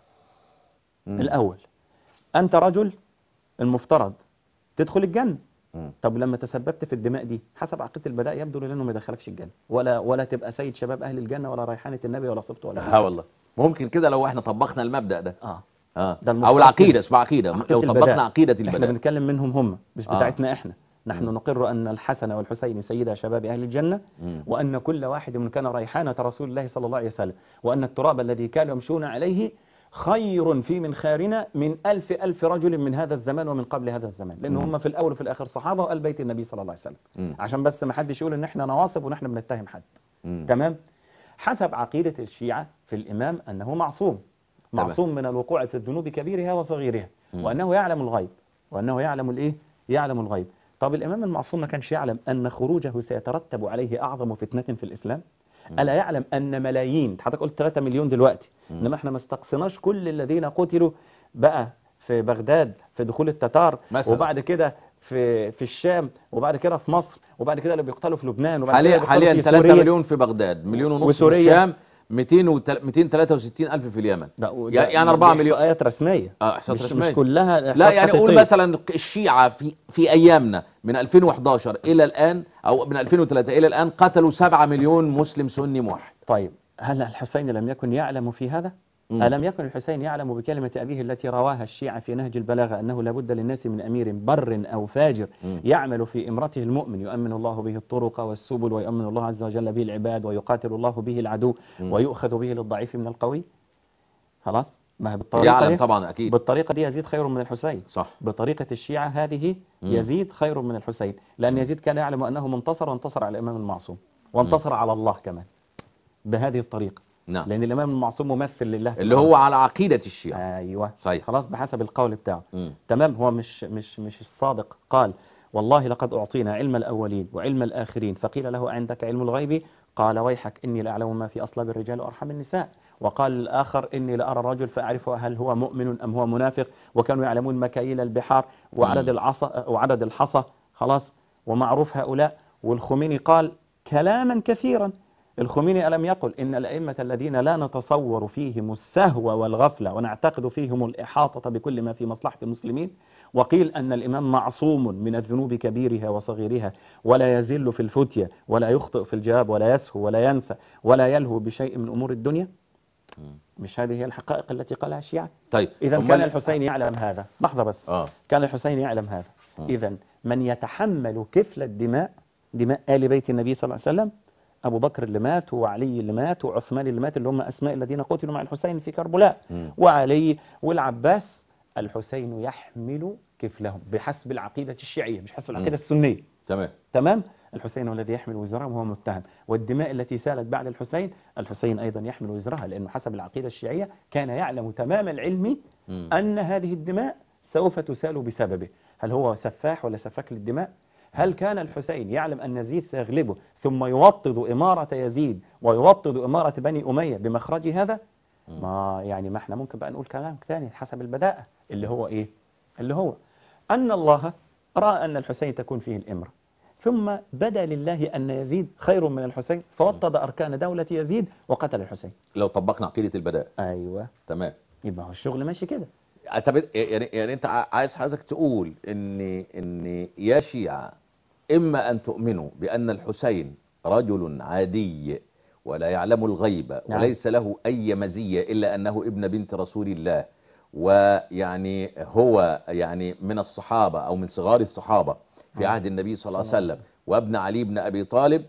مم. الاول انت رجل المفترض تدخل الجنه مم. طب لما تسببت في الدماء دي حسب عقيده البداء يبدو لانه ما يدخلكش الجنه ولا ولا تبقى سيد شباب اهل الجنه ولا ريحانه النبي ولا صفته ولا ها والله ممكن كده لو احنا طبقنا المبدأ ده اه اه ده او المفترض العقيدة كده. اسمها عقيدة عقيدة لو البداء. طبقنا عقيدة احنا البداء بنتكلم منهم هم مش آه. بتاعتنا احنا نحن مم. نقر ان الحسن والحسين سيدا شباب اهل الجنه مم. وان كل واحد من كان ريحانه رسول الله صلى الله عليه وسلم وان التراب الذي كانوا يمشون عليه خير في منخارنا من ألف ألف رجل من هذا الزمان ومن قبل هذا الزمان لأن مم. هم في الأول وفي الآخر صحابة وآل بيت النبي صلى الله عليه وسلم مم. عشان بس ما حدش يقول إن إحنا نواصب ونحن بنتهم حد مم. تمام حسب عقيدة الشيعة في الإمام أنه معصوم تمام. معصوم من الوقوع في الذنوب كبيرها وصغيرها مم. وأنه يعلم الغيب وأنه يعلم الإيه يعلم الغيب طب الإمام المعصوم ما كانش يعلم أن خروجه سيترتب عليه أعظم فتنة في الإسلام ألا يعلم أن ملايين حضرتك قلت 3 مليون دلوقتي مم. إنما إحنا ما استقصناش كل الذين قتلوا بقى في بغداد في دخول التتار مثلا. وبعد كده في في الشام وبعد كده في مصر وبعد كده اللي بيقتلوا في لبنان وبعد كده حاليا اللي بيقتلوا حاليا في 3 سوريا. مليون في بغداد مليون ونص في وسوريا. الشام 200 وتل- 263 ألف في اليمن لا وده- يعني يعني دي 4 مليون احصائيات رسميه اه احصائيات مش, رسمية. مش كلها لا إحصاءات يعني قول حقيقية. مثلا الشيعة في في ايامنا من 2011 الى الان او من 2003 الى الان قتلوا 7 مليون مسلم سني موحد طيب هل الحسين لم يكن يعلم في هذا مم. ألم يكن الحسين يعلم بكلمة أبيه التي رواها الشيعة في نهج البلاغة أنه لابد للناس من أمير بر أو فاجر مم. يعمل في إمرته المؤمن يؤمن الله به الطرق والسبل ويؤمن الله عز وجل به العباد ويقاتل الله به العدو مم. ويؤخذ به للضعيف من القوي خلاص ما هي بالطريقة يعلم دي طبعا اكيد بالطريقة دي يزيد خير من الحسين صح بطريقة الشيعة هذه مم. يزيد خير من الحسين لأن يزيد كان يعلم أنه منتصر وانتصر على الإمام المعصوم وانتصر على الله كمان بهذه الطريقة نعم لأن الإمام المعصوم ممثل لله في اللي الأرض. هو على عقيدة الشيعة أيوة صحيح خلاص بحسب القول بتاعه مم. تمام هو مش مش مش الصادق قال والله لقد أعطينا علم الأولين وعلم الآخرين فقيل له عندك علم الغيب قال ويحك إني لأعلم ما في أصلاب الرجال وأرحم النساء وقال الآخر إني لأرى الرجل فأعرف هل هو مؤمن أم هو منافق وكانوا يعلمون مكاييل البحار وعدد مم. العصا وعدد الحصى خلاص ومعروف هؤلاء والخميني قال كلاما كثيرا الخميني ألم يقل إن الأئمة الذين لا نتصور فيهم السهو والغفلة ونعتقد فيهم الإحاطة بكل ما في مصلحة المسلمين وقيل أن الإمام معصوم من الذنوب كبيرها وصغيرها ولا يزل في الفتية ولا يخطئ في الجواب ولا يسهو ولا ينسى ولا يلهو بشيء من أمور الدنيا مم. مش هذه هي الحقائق التي قالها الشيعة طيب إذا أمال- كان الحسين يعلم هذا لحظة بس اه كان الحسين يعلم هذا مم. إذا من يتحمل كفل الدماء دماء آل بيت النبي صلى الله عليه وسلم أبو بكر اللي مات وعلي اللي مات وعثمان اللي مات اللي هم أسماء الذين قتلوا مع الحسين في كربلاء مم. وعلي والعباس الحسين يحمل كفلهم بحسب العقيدة الشيعية مش حسب العقيدة السنية تمام تمام الحسين هو الذي يحمل وزرها وهو متهم والدماء التي سالت بعد الحسين الحسين أيضا يحمل وزرها لأنه حسب العقيدة الشيعية كان يعلم تمام العلم مم. أن هذه الدماء سوف تسال بسببه هل هو سفاح ولا سفاك للدماء هل كان الحسين يعلم أن يزيد سيغلبه ثم يوطد إمارة يزيد ويوطد إمارة بني أمية بمخرج هذا ما يعني ما احنا ممكن بقى نقول كلام ثاني حسب البداءة اللي هو إيه اللي هو أن الله رأى أن الحسين تكون فيه الإمرة ثم بدا لله أن يزيد خير من الحسين فوطد أركان دولة يزيد وقتل الحسين لو طبقنا عقيدة البداء أيوة تمام يبقى هو الشغل ماشي كده طب يعني يعني انت ع- عايز حضرتك تقول ان ان يا شيعة اما ان تؤمنوا بان الحسين رجل عادي ولا يعلم الغيب نعم. وليس له اي مزية الا انه ابن بنت رسول الله ويعني هو يعني من الصحابة او من صغار الصحابة في نعم. عهد النبي صلى الله صلى عليه الله وسلم وابن علي بن ابي طالب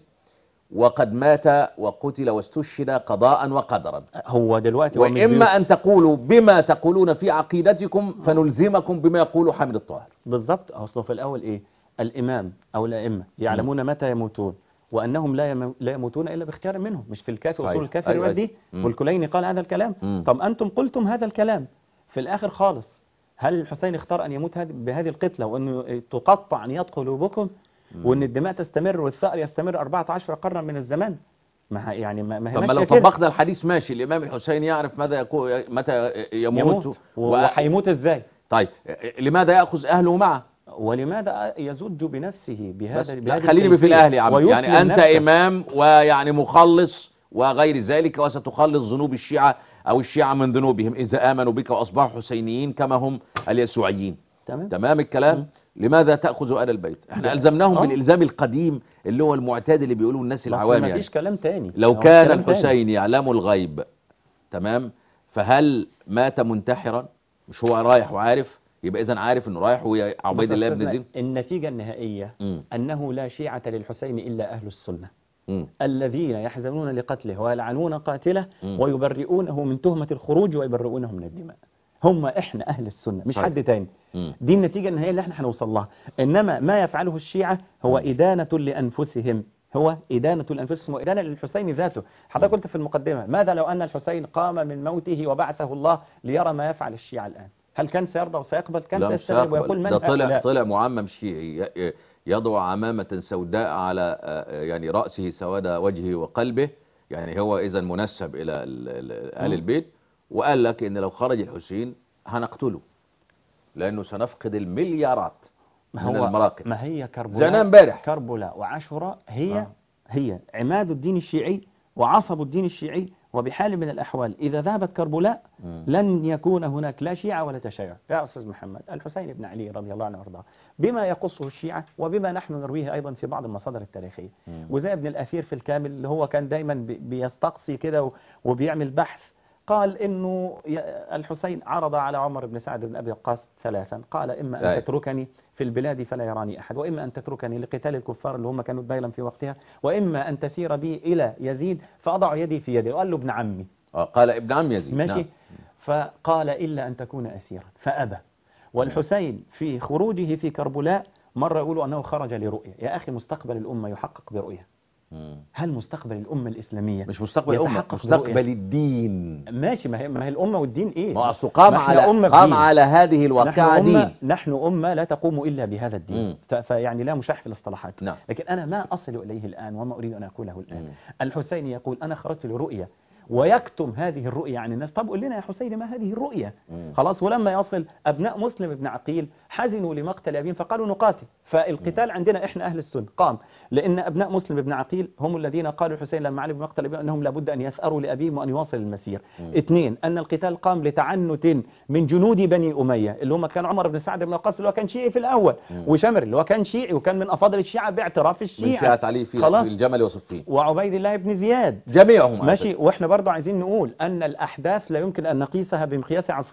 وقد مات وقتل واستشهد قضاء وقدرا هو دلوقتي هو مش بيقول- وإما أن تقولوا بما تقولون في عقيدتكم فنلزمكم بما يقول حامد الطاهر بالظبط اصله في الاول ايه الامام او الائمه يعلمون متى يموتون وانهم لا يمو- لا يموتون الا باختيار منهم مش في الكافي صحيح. اصول الكافي أيوة، الروايات دي أيوة. مم. والكليني قال هذا الكلام مم. طب انتم قلتم هذا الكلام في الاخر خالص هل الحسين اختار ان يموت هذه- بهذه القتله وانه تقطع نيات قلوبكم وان الدماء تستمر والثأر يستمر 14 قرنا من الزمان ما ه- يعني ما ما هي طب ما ماشية لو كده. طبقنا الحديث ماشي الإمام الحسين يعرف ماذا يكون متى يموت, يموت و... وهيموت ازاي طيب لماذا يأخذ أهله معه ولماذا يزج بنفسه بس بهذا لا بهذه خليني في الكيفية الأهل يا عم ويسلم يعني أنت نفسه؟ إمام ويعني مخلص وغير ذلك وستخلص ذنوب الشيعة أو الشيعة من ذنوبهم إذا آمنوا بك وأصبحوا حسينيين كما هم اليسوعيين تمام تمام الكلام مم. لماذا تأخذ آل البيت احنا لا. ألزمناهم آه. بالإلزام القديم اللي هو المعتاد اللي بيقولوه الناس العوام ما يعني فيش كلام تاني لو هو كان كلام تاني. الحسين يعلم الغيب تمام فهل مات منتحرا مش هو رايح وعارف يبقى اذا عارف انه رايح وهي عبيد بص الله يا بن أستاذنا، زيد النتيجة النهائية مم. أنه لا شيعة للحسين إلا أهل السنة مم. الذين يحزنون لقتله ويلعنون قاتله مم. ويبرئونه من تهمة الخروج ويبرئونه من الدماء هم إحنا أهل السنة مش صحيح. حد تاني مم. دي النتيجة النهائية اللي احنا هنوصل لها إنما ما يفعله الشيعة هو إدانة لأنفسهم هو إدانة لأنفسهم وإدانة للحسين ذاته حضرتك قلت في المقدمة ماذا لو أن الحسين قام من موته وبعثه الله ليرى ما يفعل الشيعة الآن هل كان سيرضى وسيقبل كان لا مش سيستغرب ويقول هيقبل. من ده طلع هؤلاء؟ طلع معمم شيعي ي- ي- يضع عمامة سوداء على آه، يعني رأسه سواد وجهه وقلبه يعني هو إذا منسب إلى ال- ال- أهل مم. البيت وقال لك إن لو خرج الحسين هنقتله لأنه سنفقد المليارات ما من هو المراقب ما هي كربلاء زينا امبارح كربلاء وعاشوراء هي آه. هي عماد الدين الشيعي وعصب الدين الشيعي وبحال من الأحوال إذا ذهبت كربلاء مم. لن يكون هناك لا شيعة ولا تشيع يا أستاذ محمد الحسين بن علي رضي الله عنه وارضاه بما يقصه الشيعة وبما نحن نرويه أيضا في بعض المصادر التاريخية مم. وزي ابن الأثير في الكامل اللي هو كان دايما بي- بيستقصي كده و- وبيعمل بحث قال انه ي- الحسين عرض على عمر بن سعد بن ابي وقاص ثلاثا قال اما ان أي. تتركني في البلاد فلا يراني احد واما ان تتركني لقتال الكفار اللي هم كانوا دايلا في وقتها واما ان تسير بي الى يزيد فاضع يدي في يده وقال له ابن عمي آه، قال ابن عم يزيد ماشي نعم. فقال الا ان تكون اسيرا فابى والحسين في خروجه في كربلاء مره يقولوا انه خرج لرؤيه يا اخي مستقبل الامه يحقق برؤيه مم. هل مستقبل الامه الاسلاميه مش مستقبل الأمة يتحقق مستقبل برؤية؟ الدين ماشي ما هي ما هي الامه والدين ايه ما هو أصله قام ما إحنا على أمة قام بدين. على هذه نحن الواقعة أمة, دين نحن أمة لا تقوم إلا بهذا الدين مم. ف- فيعني لا مشاح في الاصطلاحات نعم. لكن أنا ما أصل إليه الآن وما أريد أن أقوله الآن مم. الحسين يقول أنا خرجت لرؤية ويكتم هذه الرؤية عن الناس طب قل لنا يا حسين ما هذه الرؤية مم. خلاص ولما يصل أبناء مسلم بن عقيل حزنوا لمقتل أبيهم فقالوا نقاتل فالقتال عندنا إحنا أهل السنة قام لأن أبناء مسلم بن عقيل هم الذين قالوا الحسين لما علم بمقتل أبيهم أنهم لابد أن يثأروا لأبيهم وأن يواصل المسير اثنين أن القتال قام لتعنت من جنود بني أمية اللي هم كان عمر بن سعد بن وقاص اللي هو كان شيعي في الأول وشمر اللي هو كان شيعي وكان من أفاضل الشيعة باعتراف من الشيعة شيعة علي في خلاص في الجمل وصفين وعبيد الله بن زياد جميعهم على ماشي فكرة. واحنا برضه عايزين نقول ان الاحداث لا يمكن ان نقيسها بمقياس عصرنا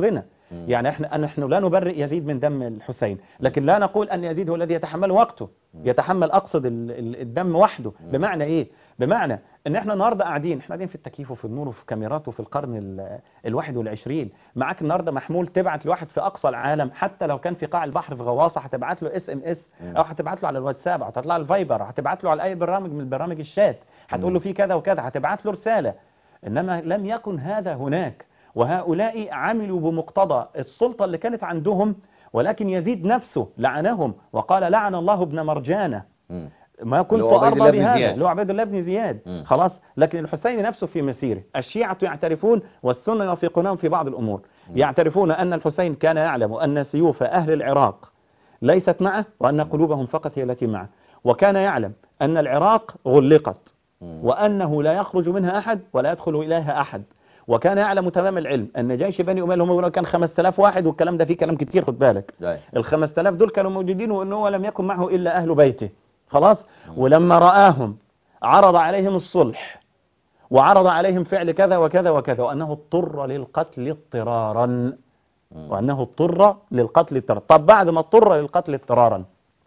مم. يعني احنا نحن لا نبرئ يزيد من دم الحسين لكن لا نقول ان يزيد هو الذي يتحمل وقته يتحمل اقصد ال- ال- الدم وحده بمعنى ايه بمعنى ان احنا النهارده قاعدين احنا قاعدين في التكييف وفي النور وفي كاميرات وفي القرن ال- الواحد والعشرين معاك النهارده محمول تبعت لواحد في اقصى العالم حتى لو كان في قاع البحر في غواصه هتبعت له اس ام اس او هتبعت له على الواتساب او هتطلع له الفايبر هتبعت له على اي برنامج من برامج الشات هتقول له في كذا وكذا هتبعت له رساله انما لم يكن هذا هناك وهؤلاء عملوا بمقتضى السلطه اللي كانت عندهم ولكن يزيد نفسه لعنهم وقال لعن الله ابن مرجانه مم. ما كنت اللي هو عبيد الله أرضى بن بهذا زياد. اللي هو عبيد الله بن زياد مم. خلاص لكن الحسين نفسه في مسيره الشيعة يعترفون والسنة يوافقونهم في بعض الأمور يعترفون أن الحسين كان يعلم أن سيوف أهل العراق ليست معه وأن قلوبهم فقط هي التي معه وكان يعلم أن العراق غلقت مم. وأنه لا يخرج منها أحد ولا يدخل إليها أحد وكان يعلم تمام العلم أن جيش بني أمية اللي هم يقولون كان 5000 واحد والكلام ده فيه كلام كتير خد بالك أي. ال 5000 دول كانوا موجودين وان هو لم يكن معه الا اهل بيته خلاص ولما راهم عرض عليهم الصلح وعرض عليهم فعل كذا وكذا وكذا وانه اضطر للقتل اضطرارا مم. وانه اضطر للقتل اضطرارا طب بعد ما اضطر للقتل اضطرارا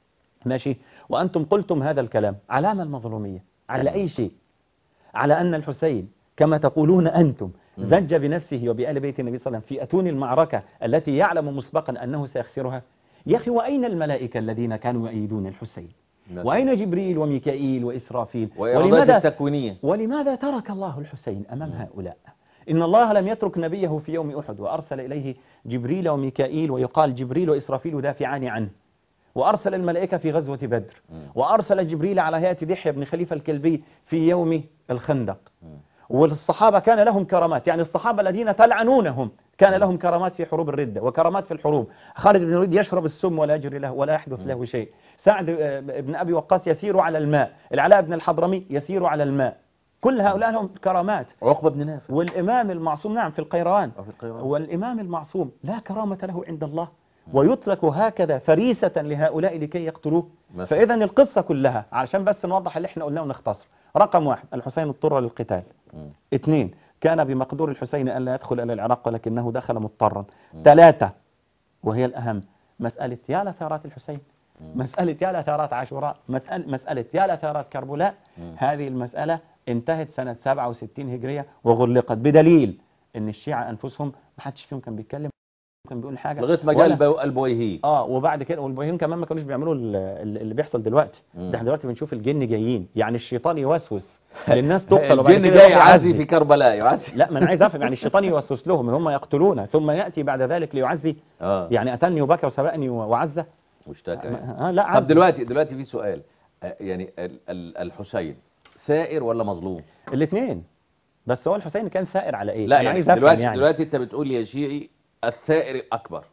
ماشي وانتم قلتم هذا الكلام علامه المظلوميه على اي شيء على ان الحسين كما تقولون انتم زج بنفسه وبآل بيت النبي صلى الله عليه وسلم في أتون المعركة التي يعلم مسبقا أنه سيخسرها يا أخي وأين الملائكة الذين كانوا يؤيدون الحسين نعم. وأين جبريل وميكائيل وإسرافيل وإرادات التكوينية ولماذا ترك الله الحسين أمام هؤلاء إن الله لم يترك نبيه في يوم أحد وأرسل إليه جبريل وميكائيل ويقال جبريل وإسرافيل دافعان عنه وأرسل الملائكة في غزوة بدر وأرسل جبريل على هيئة دحية بن خليفة الكلبي في يوم الخندق والصحابة كان لهم كرامات يعني الصحابة الذين تلعنونهم كان لهم كرامات في حروب الردة وكرامات في الحروب خالد بن الوليد يشرب السم ولا يجري له ولا يحدث له شيء سعد آه، بن أبي وقاص يسير على الماء العلاء بن الحضرمي يسير على الماء كل هؤلاء لهم كرامات عقبة بن نافع والإمام المعصوم نعم في القيروان أو في القيروان. والإمام المعصوم لا كرامة له عند الله ويترك هكذا فريسة لهؤلاء لكي يقتلوه مثلا. فإذا القصة كلها علشان بس نوضح اللي احنا قلناه ونختصر رقم واحد الحسين اضطر للقتال مم. اثنين كان بمقدور الحسين أن لا يدخل إلى العراق ولكنه دخل مضطرا ثلاثة وهي الأهم مسألة يا لثارات الحسين مسألة يا لثارات عاشوراء مسألة, مسألة يا لثارات كربلاء هذه المسألة انتهت سنة 67 هجرية وغلقت بدليل ان الشيعة أنفسهم ما حدش فيهم كان بيتكلم كان بيقول حاجة لغاية ما ولا- جاء البو- البويهي اه وبعد كده والبويهين كمان ما كانوش بيعملوا ال- ال- اللي بيحصل دلوقتي مم. ده احنا دلوقتي بنشوف الجن جايين يعني الشيطان يوسوس للناس تقتل وبعد الجن كده جاي يروح يعزي يعزي. في كربلاء يعزي لا ما انا عايز افهم يعني الشيطان يوسوس لهم ان هم يقتلون ثم ياتي بعد ذلك ليعزي اه يعني اتني وبكى وسبقني و- وعزى مشتاق آه لا طب عزي. دلوقتي دلوقتي في سؤال آه، يعني ال- ال- الحسين ثائر ولا مظلوم الاثنين بس هو الحسين كان ثائر على ايه لا انا يعني عايز افهم دلوقتي يعني دلوقتي انت بتقول يا شيعي الثائر الاكبر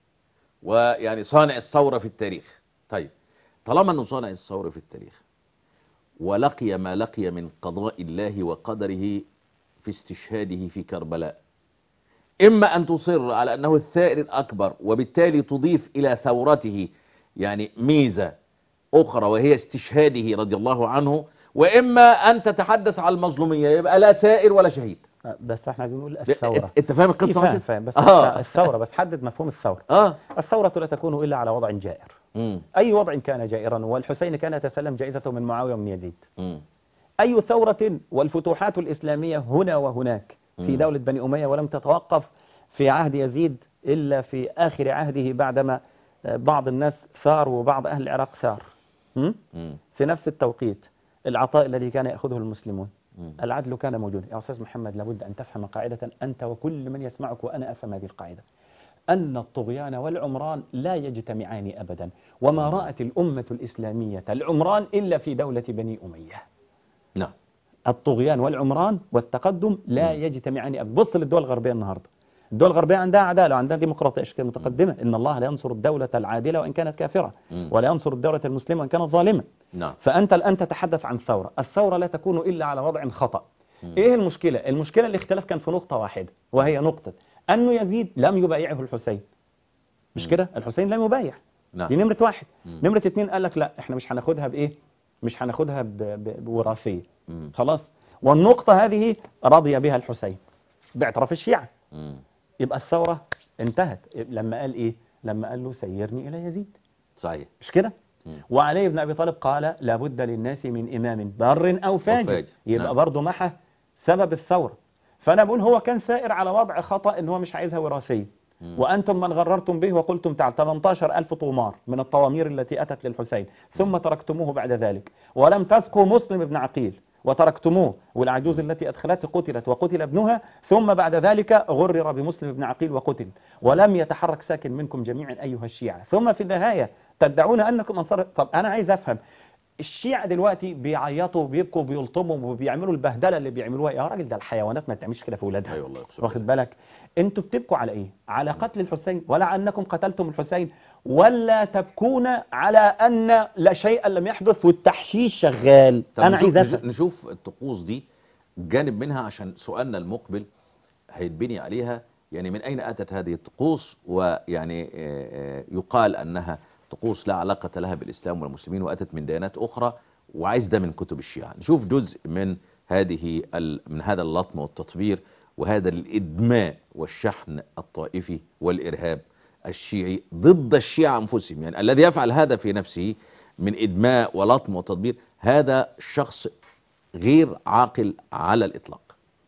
ويعني صانع الثوره في التاريخ طيب طالما انه صانع الثوره في التاريخ ولقي ما لقي من قضاء الله وقدره في استشهاده في كربلاء اما ان تصر على انه الثائر الاكبر وبالتالي تضيف الى ثورته يعني ميزه اخرى وهي استشهاده رضي الله عنه واما ان تتحدث على المظلوميه يبقى لا ثائر ولا شهيد آه، بس احنا عايزين نقول الثوره انت فاهم القصه فاهم ماشية؟ فاهم بس اه الثوره بس حدد مفهوم الثوره اه الثوره لا تكون الا على وضع جائر مم. اي وضع كان جائرا والحسين كان يتسلم جائزته من معاويه ومن يزيد مم. أي ثورة والفتوحات الإسلامية هنا وهناك في مم. دولة بني أمية ولم تتوقف في عهد يزيد إلا في آخر عهده بعدما آه، بعض الناس ثار وبعض أهل العراق ثار م? مم. في نفس التوقيت العطاء الذي كان يأخذه المسلمون مم. العدل كان موجودا يا أستاذ محمد لابد أن تفهم قاعدة أنت وكل من يسمعك وأنا أفهم هذه القاعدة أن الطغيان والعمران لا يجتمعان أبدا وما رأت الأمة الإسلامية العمران إلا في دولة بني أمية نعم الطغيان والعمران والتقدم لا يجتمعان أبدا بص للدول الغربية النهاردة الدول الغربية عندها عدالة وعندها ديمقراطية أشكال متقدمة إن الله لا ينصر الدولة العادلة وإن كانت كافرة مم. ولا ينصر الدولة المسلمة وإن كانت ظالمة نعم فأنت الآن تتحدث عن ثورة الثورة لا تكون إلا على وضع خطأ إيه المشكلة؟ المشكلة الاختلاف كان في نقطة واحدة وهي نقطة أنه يزيد لم يبايعه الحسين مش كده؟ الحسين لم يبايع نعم دي نمرة واحد مم. نمرة اتنين قال لك لا احنا مش هناخدها بإيه؟ مش هناخدها ب- ب- بوراثية مم. خلاص والنقطة هذه رضي بها الحسين باعتراف الشيعة مم. يبقى الثورة انتهت لما قال ايه لما قال له سيرني الى يزيد صحيح مش كده مم. وعلي بن ابي طالب قال لابد للناس من امام بر او فاجر فاجر. يبقى نعم. برضه محى سبب الثوره فانا بقول هو كان سائر على وضع خطا ان هو مش عايزها وراثيه مم. وانتم من غررتم به وقلتم تعال 18000 طومار من الطوامير التي اتت للحسين ثم تركتموه بعد ذلك ولم تسقوا مسلم بن عقيل وتركتموه والعجوز التي أدخلته قتلت وقتل ابنها ثم بعد ذلك غرر بمسلم بن عقيل وقتل ولم يتحرك ساكن منكم جميعا أيها الشيعة ثم في النهاية تدعون أنكم أنصار طب أنا عايز أفهم الشيعة دلوقتي بيعيطوا وبيبكوا وبيلطموا وبيعملوا البهدلة اللي بيعملوها يا راجل ده الحيوانات ما بتعملش كده في ولادها اي والله يقصد واخد بالك انتوا بتبكوا على ايه على قتل الحسين ولا انكم قتلتم الحسين ولا تبكون على ان لا شيء لم يحدث والتحشيش شغال طب انا نشوف, عايز افهم نشوف الطقوس دي جانب منها عشان سؤالنا المقبل هيتبني عليها يعني من أين أتت هذه الطقوس ويعني آه، آه، يقال أنها طقوس لا علاقة لها بالإسلام والمسلمين وأتت من ديانات أخرى وعايز ده من كتب الشيعة نشوف جزء من هذه ال- من هذا اللطم والتطبير وهذا الإدماء والشحن الطائفي والإرهاب الشيعي ضد الشيعة أنفسهم يعني الذي يفعل هذا في نفسه من إدماء ولطم وتطبير هذا شخص غير عاقل على الإطلاق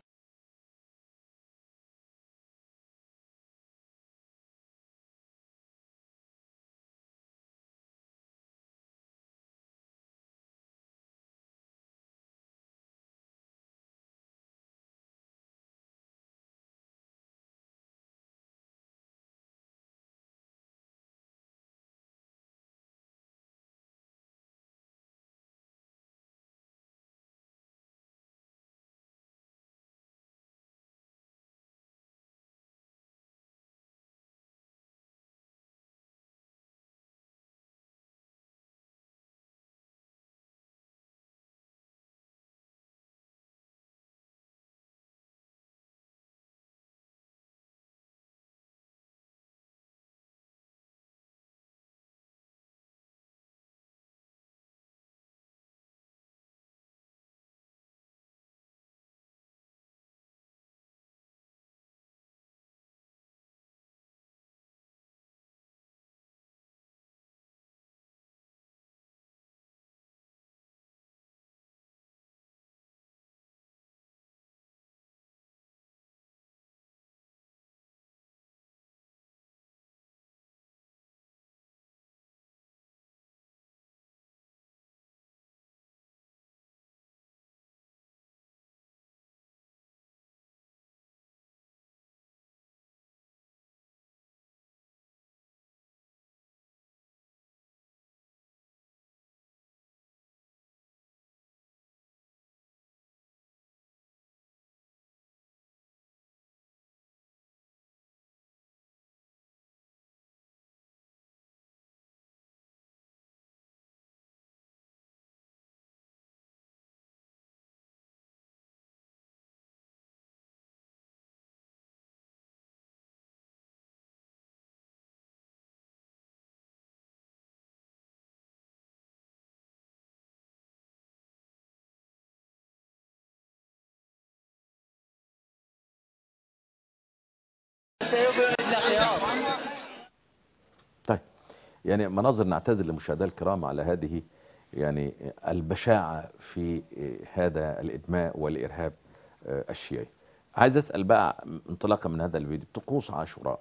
طيب يعني مناظر نعتذر لمشاهدينا الكرام على هذه يعني البشاعة في هذا الإدماء والإرهاب الشيعي عايز أسأل بقى انطلاقا من هذا الفيديو طقوس عاشوراء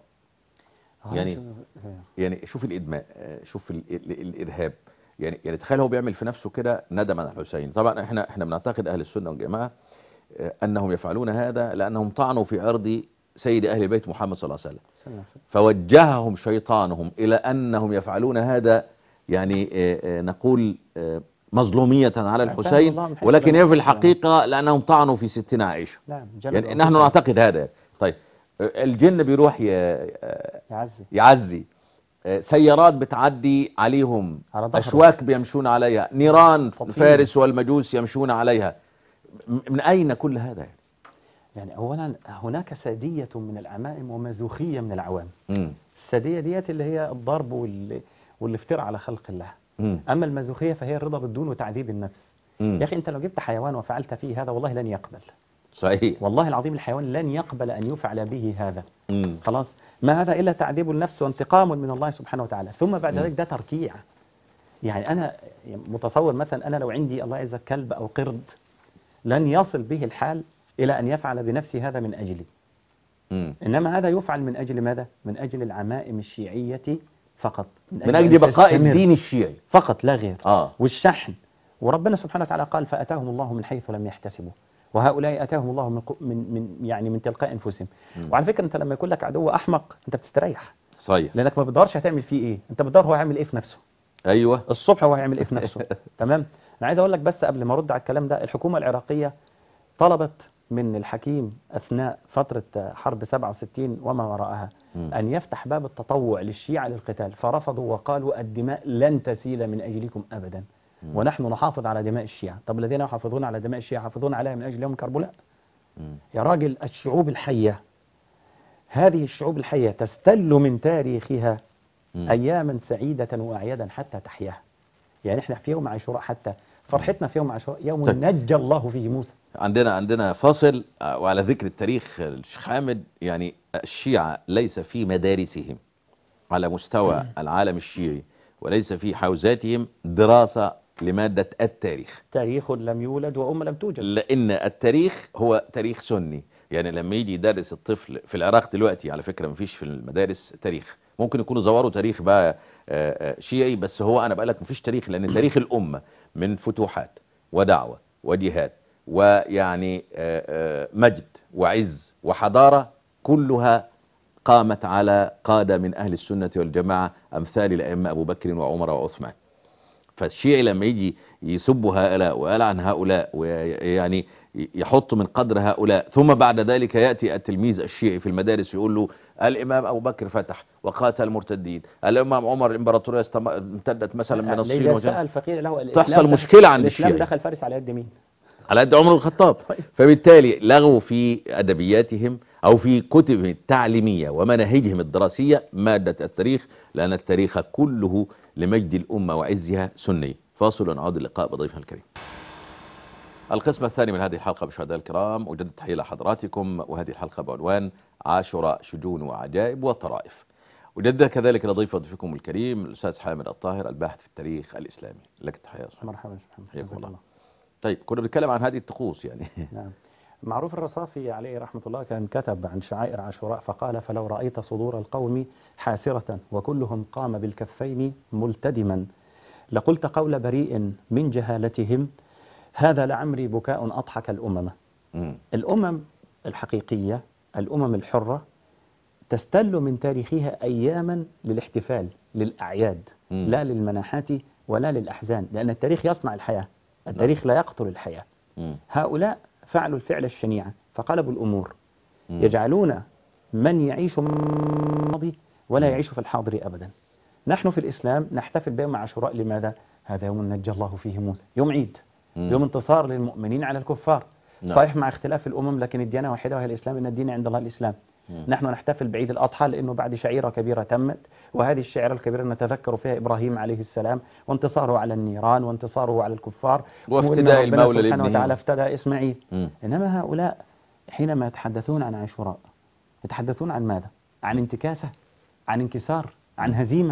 يعني- يعني شوف الإدماء شوف ال- ال- الإرهاب يعني يعني تخيل هو بيعمل في نفسه كده ندما على الحسين طبعا احنا احنا بنعتقد أهل السنة والجماعة آه، أنهم يفعلون هذا لأنهم طعنوا في عرض سيد أهل بيت محمد صلى الله عليه وسلم فوجههم شيطانهم إلى أنهم يفعلون هذا يعني آه، آه، نقول آه، مظلومية على فاهم الحسين الله من حيث ولكن لا هي في يفهم. الحقيقة لأنهم طعنوا في ستنا عائشة نعم جلد يعني نحن أنفسهم. نعتقد هذا طيب آه، الجن بيروح ي- آه، يعزي يعزي آه، سيارات بتعدي عليهم على ظهره. أشواك بيمشون عليها نيران تطفيل. فارس والمجوس يمشون عليها م- من أين كل هذا يعني؟ يعني أولا هناك سادية من العمائم ومزوخية من العوام مم. السادية ديت اللي هي الضرب وال... والافتراء على خلق الله مم. أما المزوخية فهي الرضا بالدون وتعذيب النفس مم. يا أخي أنت لو جبت حيوان وفعلت فيه هذا والله لن يقبل صحيح والله العظيم الحيوان لن يقبل أن يفعل به هذا مم. خلاص ما هذا إلا تعذيب النفس وانتقام من الله سبحانه وتعالى ثم بعد مم. ذلك ده تركيع يعني أنا متصور مثلا أنا لو عندي الله يعزك كلب أو قرد لن يصل به الحال إلى أن يفعل بنفسي هذا من أجلي مم. إنما هذا يفعل من أجل ماذا؟ من أجل العمائم الشيعية فقط من أجل أن بقاء تستمر. الدين الشيعي فقط لا غير آه والشحن وربنا سبحانه وتعالى قال فأتاهم الله من حيث لم يحتسبوا وهؤلاء أتاهم الله من, قو- من, من يعني من تلقاء أنفسهم مم. وعلى فكرة أنت لما يكون لك عدو أحمق أنت بتستريح صحيح لأنك ما بتدورش هتعمل فيه إيه أنت بتدور هو هيعمل إيه في نفسه أيوة الصبح هو هيعمل إيه في نفسه تمام أنا عايز أقول لك بس قبل ما أرد على الكلام ده الحكومة العراقية طلبت من الحكيم أثناء فترة حرب 67 وما وراءها مم. أن يفتح باب التطوع للشيعة للقتال فرفضوا وقالوا الدماء لن تسيل من أجلكم أبدا مم. ونحن نحافظ على دماء الشيعة طب الذين يحافظون على دماء الشيعة يحافظون عليها من أجل يوم كربلاء مم. يا راجل الشعوب الحية هذه الشعوب الحية تستل من تاريخها مم. أياما سعيدة وأعيادا حتى تحياها يعني احنا في يوم عاشوراء حتى فرحتنا في يوم عاشوراء يوم طيب. نجى الله فيه موسى عندنا عندنا فاصل آه، وعلى ذكر التاريخ الشيخ حامد يعني الشيعة ليس في مدارسهم على مستوى العالم الشيعي وليس في حوزاتهم دراسة لمادة التاريخ تاريخ لم يولد وأم لم توجد لأن التاريخ هو تاريخ سني يعني لما يجي يدرس الطفل في العراق دلوقتي على فكرة مفيش في المدارس تاريخ ممكن يكونوا زوروا تاريخ بقى آه، آه، شيعي بس هو أنا بقولك مفيش تاريخ لأن تاريخ الأمة من فتوحات ودعوة وجهاد ويعني آه، آه، مجد وعز وحضارة كلها قامت على قادة من أهل السنة والجماعة أمثال الأئمة أبو بكر وعمر وعثمان فالشيعي لما يجي يسب هؤلاء ويلعن هؤلاء ويعني يحط من قدر هؤلاء ثم بعد ذلك يأتي التلميذ الشيعي في المدارس يقول له الإمام أبو بكر فتح وقاتل المرتدين الإمام عمر الإمبراطورية استم- امتدت مثلا من الصين لذا وجنوب سأل فقير له الإسلام تحصل دخل- مشكلة عند الإسلام الشيعي. دخل فارس على يد مين على قد عمر الخطاب فبالتالي لغوا في أدبياتهم أو في كتبهم التعليمية ومناهجهم الدراسية مادة التاريخ لأن التاريخ كله لمجد الأمة وعزها سني فاصل ونعود اللقاء بضيفنا الكريم القسم الثاني من هذه الحلقة بشهداء الكرام أجدد تحية لحضراتكم وهذه الحلقة بعنوان عاشوراء شجون وعجائب وطرائف أجدد كذلك لضيف ضيفكم الكريم الأستاذ حامد الطاهر الباحث في التاريخ الإسلامي لك التحية يا صاحبي. مرحبا شيخ محمد. حياكم جزاك الله. طيب كنا بنتكلم عن هذه الطقوس يعني نعم معروف الرصافي عليه رحمة الله كان كتب عن شعائر عاشوراء فقال فلو رأيت صدور القوم حاسرة وكلهم قام بالكفين ملتدما لقلت قول بريء من جهالتهم هذا لعمري بكاء أضحك الأمم مم. الأمم الحقيقية الأمم الحرة تستل من تاريخها أياما للاحتفال للأعياد مم. لا للمناحات ولا للأحزان لأن التاريخ يصنع الحياة التاريخ لا يقتل الحياة مم. هؤلاء فعلوا الفعل الشنيع فقلبوا الأمور مم. يجعلون من يعيش من الماضي ولا يعيش في الحاضر أبدا نحن في الإسلام نحتفل بيوم عاشوراء لماذا؟ هذا يوم نجى الله فيه موسى يوم عيد مم. يوم انتصار للمؤمنين على الكفار نعم. صحيح مع اختلاف الأمم لكن الديانة واحدة وهي الإسلام إن الدين عند الله الإسلام مم. نحن نحتفل بعيد الأضحى لأنه بعد شعيرة كبيرة تمت وهذه الشعيرة الكبيرة نتذكر فيها إبراهيم عليه السلام وانتصاره على النيران وانتصاره على الكفار وافتداء وإن ربنا المولى سبحانه لابنه. وتعالى افتدى إسماعيل مم. إنما هؤلاء حينما يتحدثون عن عاشوراء يتحدثون عن ماذا؟ عن انتكاسة عن انكسار عن هزيمة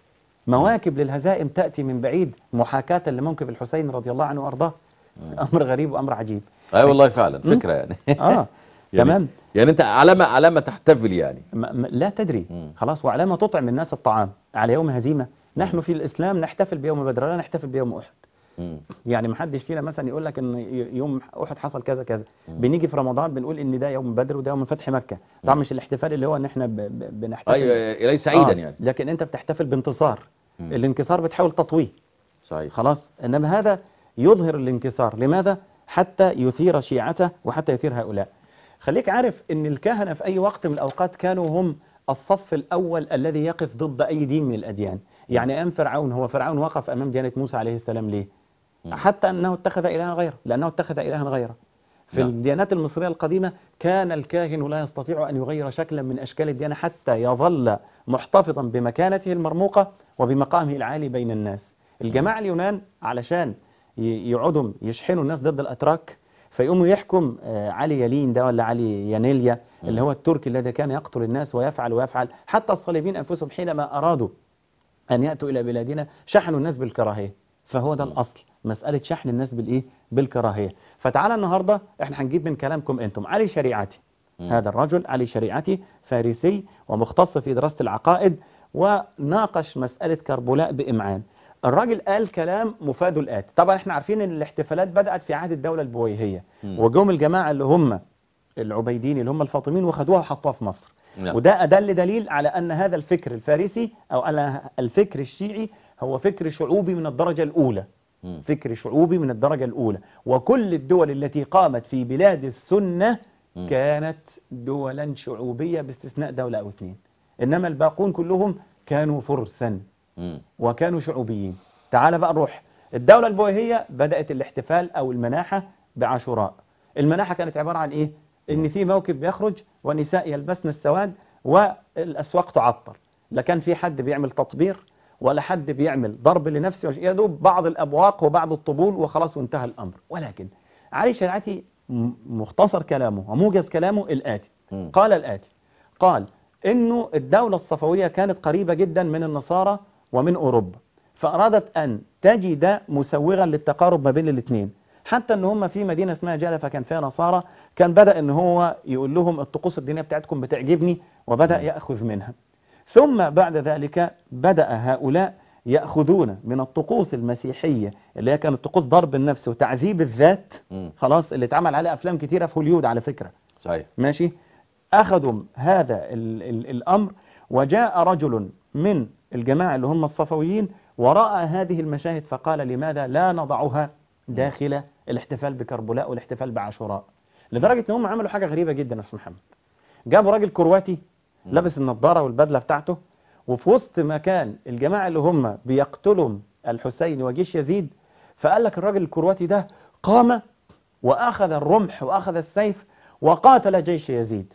مواكب للهزائم تأتي من بعيد محاكاة لموكب الحسين رضي الله عنه وأرضاه أمر غريب وأمر عجيب اي والله فعلا مم. فكرة يعني آه يعني تمام يعني انت علامة علامة تحتفل يعني ما ما- لا تدري مم. خلاص وعلى ما تطعم الناس الطعام على يوم هزيمة نحن في الإسلام نحتفل بيوم بدر لا نحتفل بيوم أحد مم. يعني ما حدش فينا مثلا يقول لك ان ي- يوم احد حصل كذا كذا مم. بنيجي في رمضان بنقول ان ده يوم بدر وده يوم فتح مكه طبعا مم. مش الاحتفال اللي هو ان احنا ب- ب- بنحتفل ايوه ليس عيدا آه، يعني لكن انت بتحتفل بانتصار مم. الانكسار بتحاول تطويه صحيح خلاص انما هذا يظهر الانكسار لماذا حتى يثير شيعته وحتى يثير هؤلاء خليك عارف ان الكهنه في اي وقت من الاوقات كانوا هم الصف الاول الذي يقف ضد اي دين من الاديان يعني ام فرعون هو فرعون وقف امام ديانه موسى عليه السلام ليه مم. حتى انه اتخذ الها غيره لانه اتخذ الها غيره في نعم. الديانات المصريه القديمه كان الكاهن لا يستطيع ان يغير شكلا من اشكال الديانه حتى يظل محتفظا بمكانته المرموقه وبمقامه العالي بين الناس الجماعه اليونان علشان ي- يقعدوا يشحنوا الناس ضد الاتراك فيقوموا يحكم آه، علي يلين ده ولا علي يانيليا اللي هو التركي الذي كان يقتل الناس ويفعل ويفعل حتى الصليبيين أنفسهم حينما أرادوا أن يأتوا إلى بلادنا شحنوا الناس بالكراهية فهو ده الأصل مسألة شحن الناس بالإيه بالكراهية فتعالى النهاردة احنا هنجيب من كلامكم أنتم علي شريعتي مم. هذا الرجل علي شريعتي فارسي ومختص في دراسة العقائد وناقش مسألة كربلاء بإمعان الراجل قال كلام مفاد الآتي طبعا احنا عارفين ان الاحتفالات بدأت في عهد الدولة البويهية مم. وجوم الجماعة اللي هم العبيدين اللي هم الفاطميين وخدوها وحطوها في مصر نعم. وده أدل دليل على أن هذا الفكر الفارسي أو على الفكر الشيعي هو فكر شعوبي من الدرجة الأولى مم. فكر شعوبي من الدرجة الأولى وكل الدول التي قامت في بلاد السنة مم. كانت دولا شعوبية باستثناء دولة أو اثنين إنما الباقون كلهم كانوا فرسا مم. وكانوا شعوبيين تعال بقى نروح الدولة البويهية بدأت الاحتفال أو المناحة بعاشوراء المناحة كانت عبارة عن إيه؟ إن في موكب بيخرج ونساء يلبسن السواد والأسواق تعطر لا كان في حد بيعمل تطبير ولا حد بيعمل ضرب لنفسه يا دوب بعض الأبواق وبعض الطبول وخلاص وانتهى الأمر ولكن علي شريعتي م- مختصر كلامه وموجز كلامه الآتي مم. قال الآتي قال إنه الدولة الصفوية كانت قريبة جدا من النصارى ومن أوروبا فأرادت أن تجد مسوغا للتقارب ما بين الاثنين حتى ان هم في مدينة اسمها جالفة كان فيها نصارى كان بدأ ان هو يقول لهم الطقوس الدينية بتاعتكم بتعجبني وبدأ يأخذ منها ثم بعد ذلك بدأ هؤلاء يأخذون من الطقوس المسيحية اللي هي كانت طقوس ضرب النفس وتعذيب الذات مم. خلاص اللي اتعمل عليها أفلام كتيرة في هوليود على فكرة صحيح ماشي أخذوا هذا ال ال الأمر وجاء رجل من الجماعة اللي هم الصفويين ورأى هذه المشاهد فقال لماذا لا نضعها داخل الاحتفال بكربلاء والاحتفال بعاشوراء لدرجة ان هم عملوا حاجة غريبة جدا يا أستاذ محمد جابوا راجل كرواتي لابس النظارة والبدلة بتاعته وفي وسط مكان الجماعة اللي هم بيقتلوا الحسين وجيش يزيد فقال لك الراجل الكرواتي ده قام وأخذ الرمح وأخذ السيف وقاتل جيش يزيد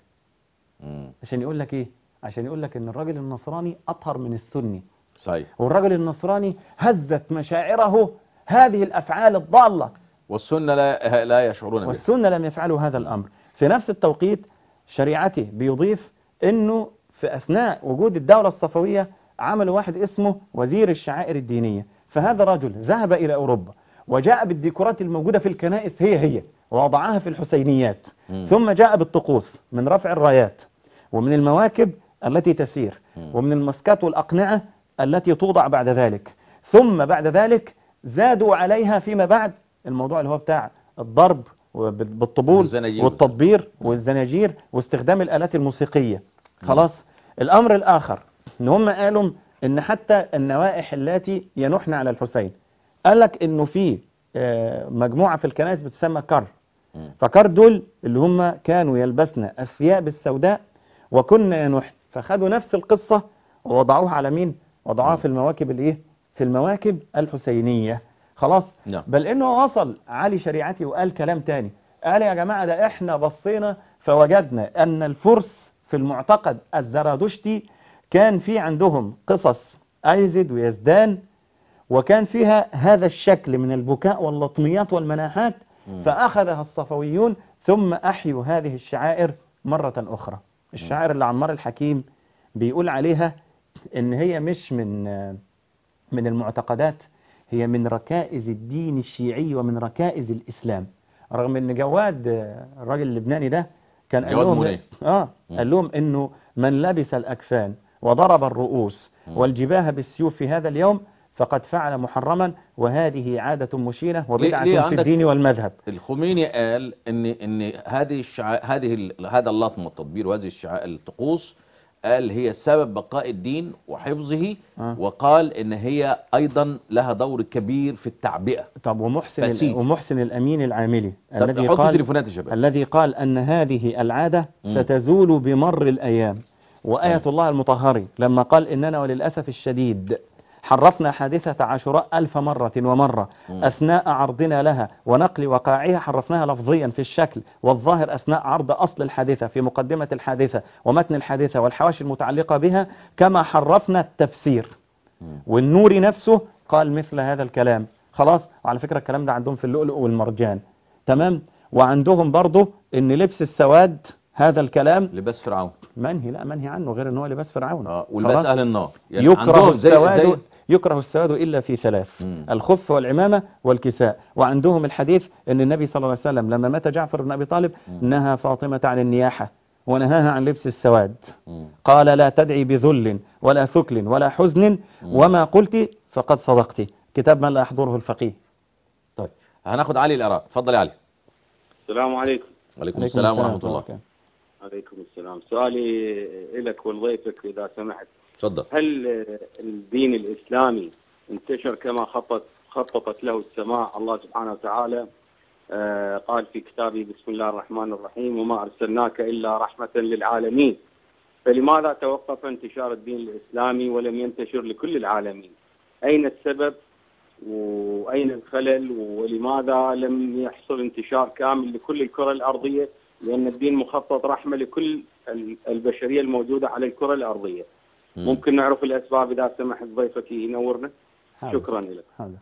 مم. عشان يقول لك ايه عشان يقول لك ان الراجل النصراني اطهر من السني صحيح والراجل النصراني هزت مشاعره هذه الافعال الضاله والسنة لا لا يشعرون بها والسنه لم يفعلوا هذا الامر في نفس التوقيت شريعته بيضيف انه في اثناء وجود الدوله الصفويه عملوا واحد اسمه وزير الشعائر الدينيه فهذا رجل ذهب الى اوروبا وجاء بالديكورات الموجوده في الكنائس هي هي ووضعها في الحسينيات مم. ثم جاء بالطقوس من رفع الرايات ومن المواكب التي تسير مم. ومن المسكات والأقنعة التي توضع بعد ذلك ثم بعد ذلك زادوا عليها فيما بعد الموضوع اللي هو بتاع الضرب وبال- بالطبول والزناجير. والتطبير والزناجير واستخدام الآلات الموسيقية خلاص الأمر الآخر إن هم قالوا إن حتى النوائح التي ينحن على الحسين قال لك إنه في آه، مجموعة في الكنائس بتسمى كر مم. فكر دول اللي هم كانوا يلبسن الثياب السوداء وكنا ينحن فخدوا نفس القصة ووضعوها على مين وضعوها في المواكب الايه في المواكب الحسينية خلاص نعم. بل انه وصل علي شريعتي وقال كلام تاني قال يا جماعة ده احنا بصينا فوجدنا ان الفرس في المعتقد الزرادشتي كان في عندهم قصص ايزد ويزدان وكان فيها هذا الشكل من البكاء واللطميات والمناحات مم. فأخذها الصفويون ثم أحيوا هذه الشعائر مرة أخرى الشعائر اللي عمار الحكيم بيقول عليها إن هي مش من من المعتقدات هي من ركائز الدين الشيعي ومن ركائز الإسلام رغم إن جواد آه، الراجل اللبناني ده كان قال جواد لهم منير. آه قال لهم إنه من لبس الأكفان وضرب الرؤوس والجباه بالسيوف في هذا اليوم فقد فعل محرما وهذه عادة مشينة وبدعة ليه في عندك- الدين والمذهب الخميني قال ان ان هذه الشعا... هذه ال... هذا اللطم والتطبير وهذه الشعا... الطقوس قال هي سبب بقاء الدين وحفظه آه. وقال ان هي ايضا لها دور كبير في التعبئه طب ومحسن فسيد. ومحسن الأمين العاملي طب الذي حطوا قال تليفونات يا شباب الذي قال أن هذه العادة مم. ستزول بمر الأيام وآية الله المطهري لما قال إننا وللأسف الشديد حرفنا حادثة عاشوراء ألف مرة ومرة مم. أثناء عرضنا لها ونقل وقائعها حرفناها لفظيا في الشكل والظاهر أثناء عرض أصل الحادثة في مقدمة الحادثة ومتن الحادثة والحواشي المتعلقة بها كما حرفنا التفسير مم. والنوري نفسه قال مثل هذا الكلام خلاص وعلى فكرة الكلام ده عندهم في اللؤلؤ والمرجان تمام وعندهم برضه ان لبس السواد هذا الكلام لباس فرعون منهي لا منهي عنه غير ان هو لباس فرعون اه ولباس خلاص؟ اهل النار يكره عندهم زي السواد زي يكره السواد الا في ثلاث مم. الخف والعمامه والكساء وعندهم الحديث ان النبي صلى الله عليه وسلم لما مات جعفر بن ابي طالب نهى فاطمه عن النياحه ونهاها عن لبس السواد مم. قال لا تدعي بذل ولا ثكل ولا حزن وما قلت فقد صدقت كتاب من لا يحضره الفقيه طيب هناخد علي العراق اتفضل يا علي السلام عليكم وعليكم عليكم السلام ورحمه الله وبركاته. عليكم السلام سؤالي لك ولضيفك إذا سمحت اتفضل هل الدين الإسلامي انتشر كما خطط خططت له السماء الله سبحانه وتعالى آه، قال في كتابه بسم الله الرحمن الرحيم وما أرسلناك إلا رحمة للعالمين فلماذا توقف انتشار الدين الإسلامي ولم ينتشر لكل العالمين أين السبب وأين الخلل ولماذا لم يحصل انتشار كامل لكل الكرة الأرضية لأن الدين مخطط رحمة لكل ال- البشرية الموجودة على الكرة الأرضية مم. ممكن نعرف الأسباب إذا سمحت ضيفك ينورنا حاضر. شكرا لك حاضر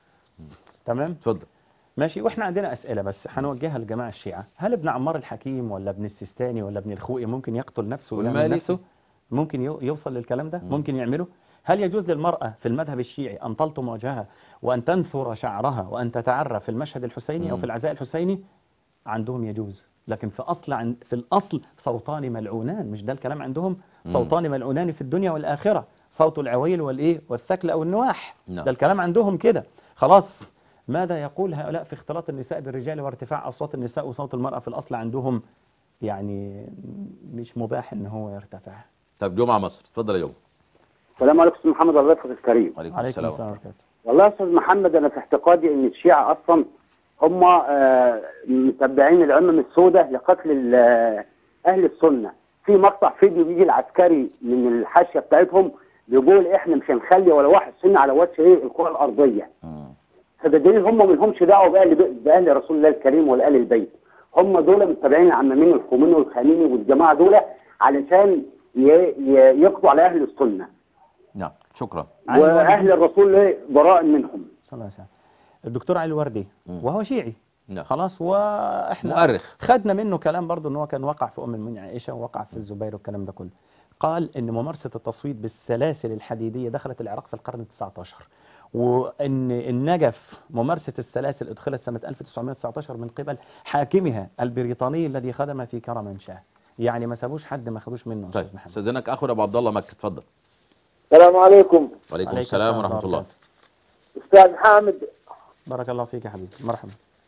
تمام اتفضل ماشي واحنا عندنا اسئله بس هنوجهها لجماعه الشيعه هل ابن عمار الحكيم ولا ابن السيستاني ولا ابن الخوئي ممكن يقتل نفسه ويعمل والمالكي؟ نفسه ممكن يو- يوصل للكلام ده مم. ممكن يعمله هل يجوز للمرأة في المذهب الشيعي أن تلطم وجهها وأن تنثر شعرها وأن تتعرى في المشهد الحسيني أو مم. في العزاء الحسيني عندهم يجوز لكن في أصل عن في الأصل صوتان ملعونان مش ده الكلام عندهم مم. صوتان ملعونان في الدنيا والآخرة صوت العويل والإيه والثكل أو النواح نعم. ده الكلام عندهم كده خلاص ماذا يقول هؤلاء في اختلاط النساء بالرجال وارتفاع أصوات النساء وصوت المرأة في الأصل عندهم يعني مش مباح ان هو يرتفع طب جمعه مصر اتفضل يا جمعه السلام عليكم استاذ محمد الله يحفظك الكريم وعليكم عليكم السلام السلام ورحمة الله والله يا استاذ محمد انا في اعتقادي ان الشيعة اصلا هم آه، متبعين العمم السوداء لقتل ال- آه، اهل السنه في مقطع فيديو بيجي العسكري من الحاشيه بتاعتهم بيقول احنا مش هنخلي ولا واحد سنه على وجه ايه الكره الارضيه مم. فده دليل هم ما لهمش دعوه باهل باهل رسول الله الكريم ولا اهل البيت هم دول متبعين العمامين الخميني والخميني والجماعه دول علشان ي- ي- يقضوا على اهل السنه نعم شكرا علي واهل الرسول إيه؟ براء منهم صلى الله عليه وسلم الدكتور علي الوردي مم. وهو شيعي نعم خلاص واحنا مؤرخ خدنا منه كلام برضه ان هو كان وقع في ام المؤمنين عائشه ووقع في الزبير والكلام ده كله قال ان ممارسه التصويت بالسلاسل الحديديه دخلت العراق في القرن ال19 وان النجف ممارسه السلاسل ادخلت سنه 1919 من قبل حاكمها البريطاني الذي خدم في كرمانشاه يعني ما سابوش حد ما خدوش منه يا طيب أستاذ محمد. استاذنك اخونا ابو عبد الله مكه اتفضل السلام عليكم وعليكم عليكم السلام ورحمه الله وبركاته. أستاذ حامد بارك الله فيك يا حبيبي مرحبا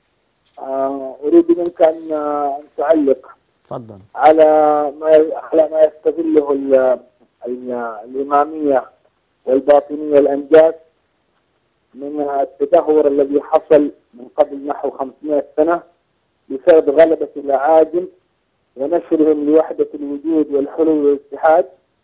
آه، أريد منك أن آه، أن تعلق على تفضل ما على ما يستغله ال- ال- الإمامية والباطنية الأنجاز من التدهور الذي حصل من قبل نحو 500 سنة بسبب غلبة الأعاجم ونشرهم لوحدة الوجود والحلول والاتحاد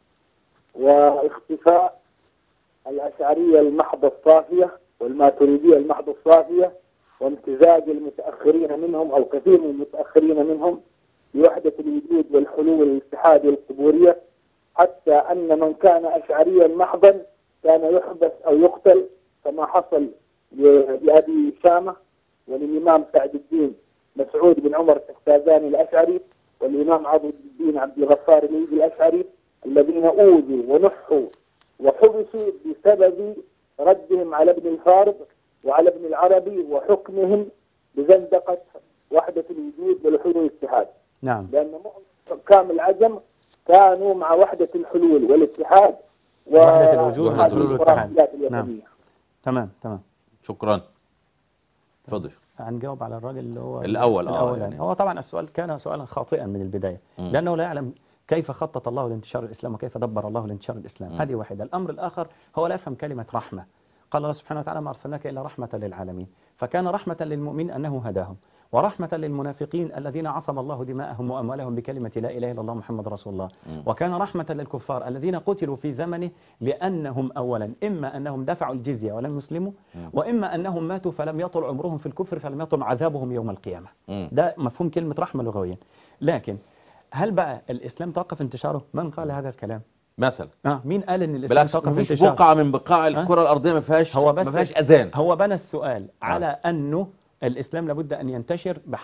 واختفاء الأشعرية المحضة الصافية والماتريدية المحضة الصافية وامتزاج المتأخرين منهم أو كثير من المتأخرين منهم بوحدة الوجود والحلول والاتحاد والقبورية حتى أن من كان أشعريا محضا كان يحبس أو يقتل كما حصل ل- لأبي شامة وللإمام سعد الدين مسعود بن عمر التختازاني الأشعري والإمام عبد الدين عبد الغفار الإيدي الأشعري الذين أوذوا ونحوا وحبسوا بسبب ردهم على ابن الفارض وعلى ابن العربي وحكمهم بزندقة وحدة الوجود والحلول والاتحاد نعم لأن مؤمن حكام العجم كانوا مع وحدة الحلول والاتحاد و- وحدة الوجود وهذه والحلول والاتحاد. الخرافات نعم. اليهودية. تمام تمام شكرا اتفضل هنجاوب على الراجل اللي هو الأول، آه، الأول يعني. يعني. هو طبعا السؤال كان سؤالا خاطئا من البداية مم. لأنه لا يعلم كيف خطط الله لانتشار الإسلام وكيف دبر الله لانتشار الإسلام مم. هذه واحدة الأمر الآخر هو لا يفهم كلمة رحمة قال الله سبحانه وتعالى ما أرسلناك إلا رحمة للعالمين فكان رحمة للمؤمنين أنه هداهم ورحمة للمنافقين الذين عصم الله دماءهم وأموالهم بكلمة لا إله إلا الله محمد رسول الله مم. وكان رحمة للكفار الذين قتلوا في زمنه لأنهم أولا إما أنهم دفعوا الجزية ولم يسلموا مم. وإما أنهم ماتوا فلم يطل عمرهم في الكفر فلم يطل عذابهم يوم القيامة مم. ده مفهوم كلمة رحمة لغويا لكن هل بقى الإسلام توقف انتشاره من قال هذا الكلام مثلا آه مين قال ان الإسلام بالعكس توقف مفيش انتشاره بقعه من بقاع الكره الارضيه ما فيهاش هو بس ما فيهاش اذان هو بنى السؤال على أنه الإسلام لابد أن ينتشر بحرب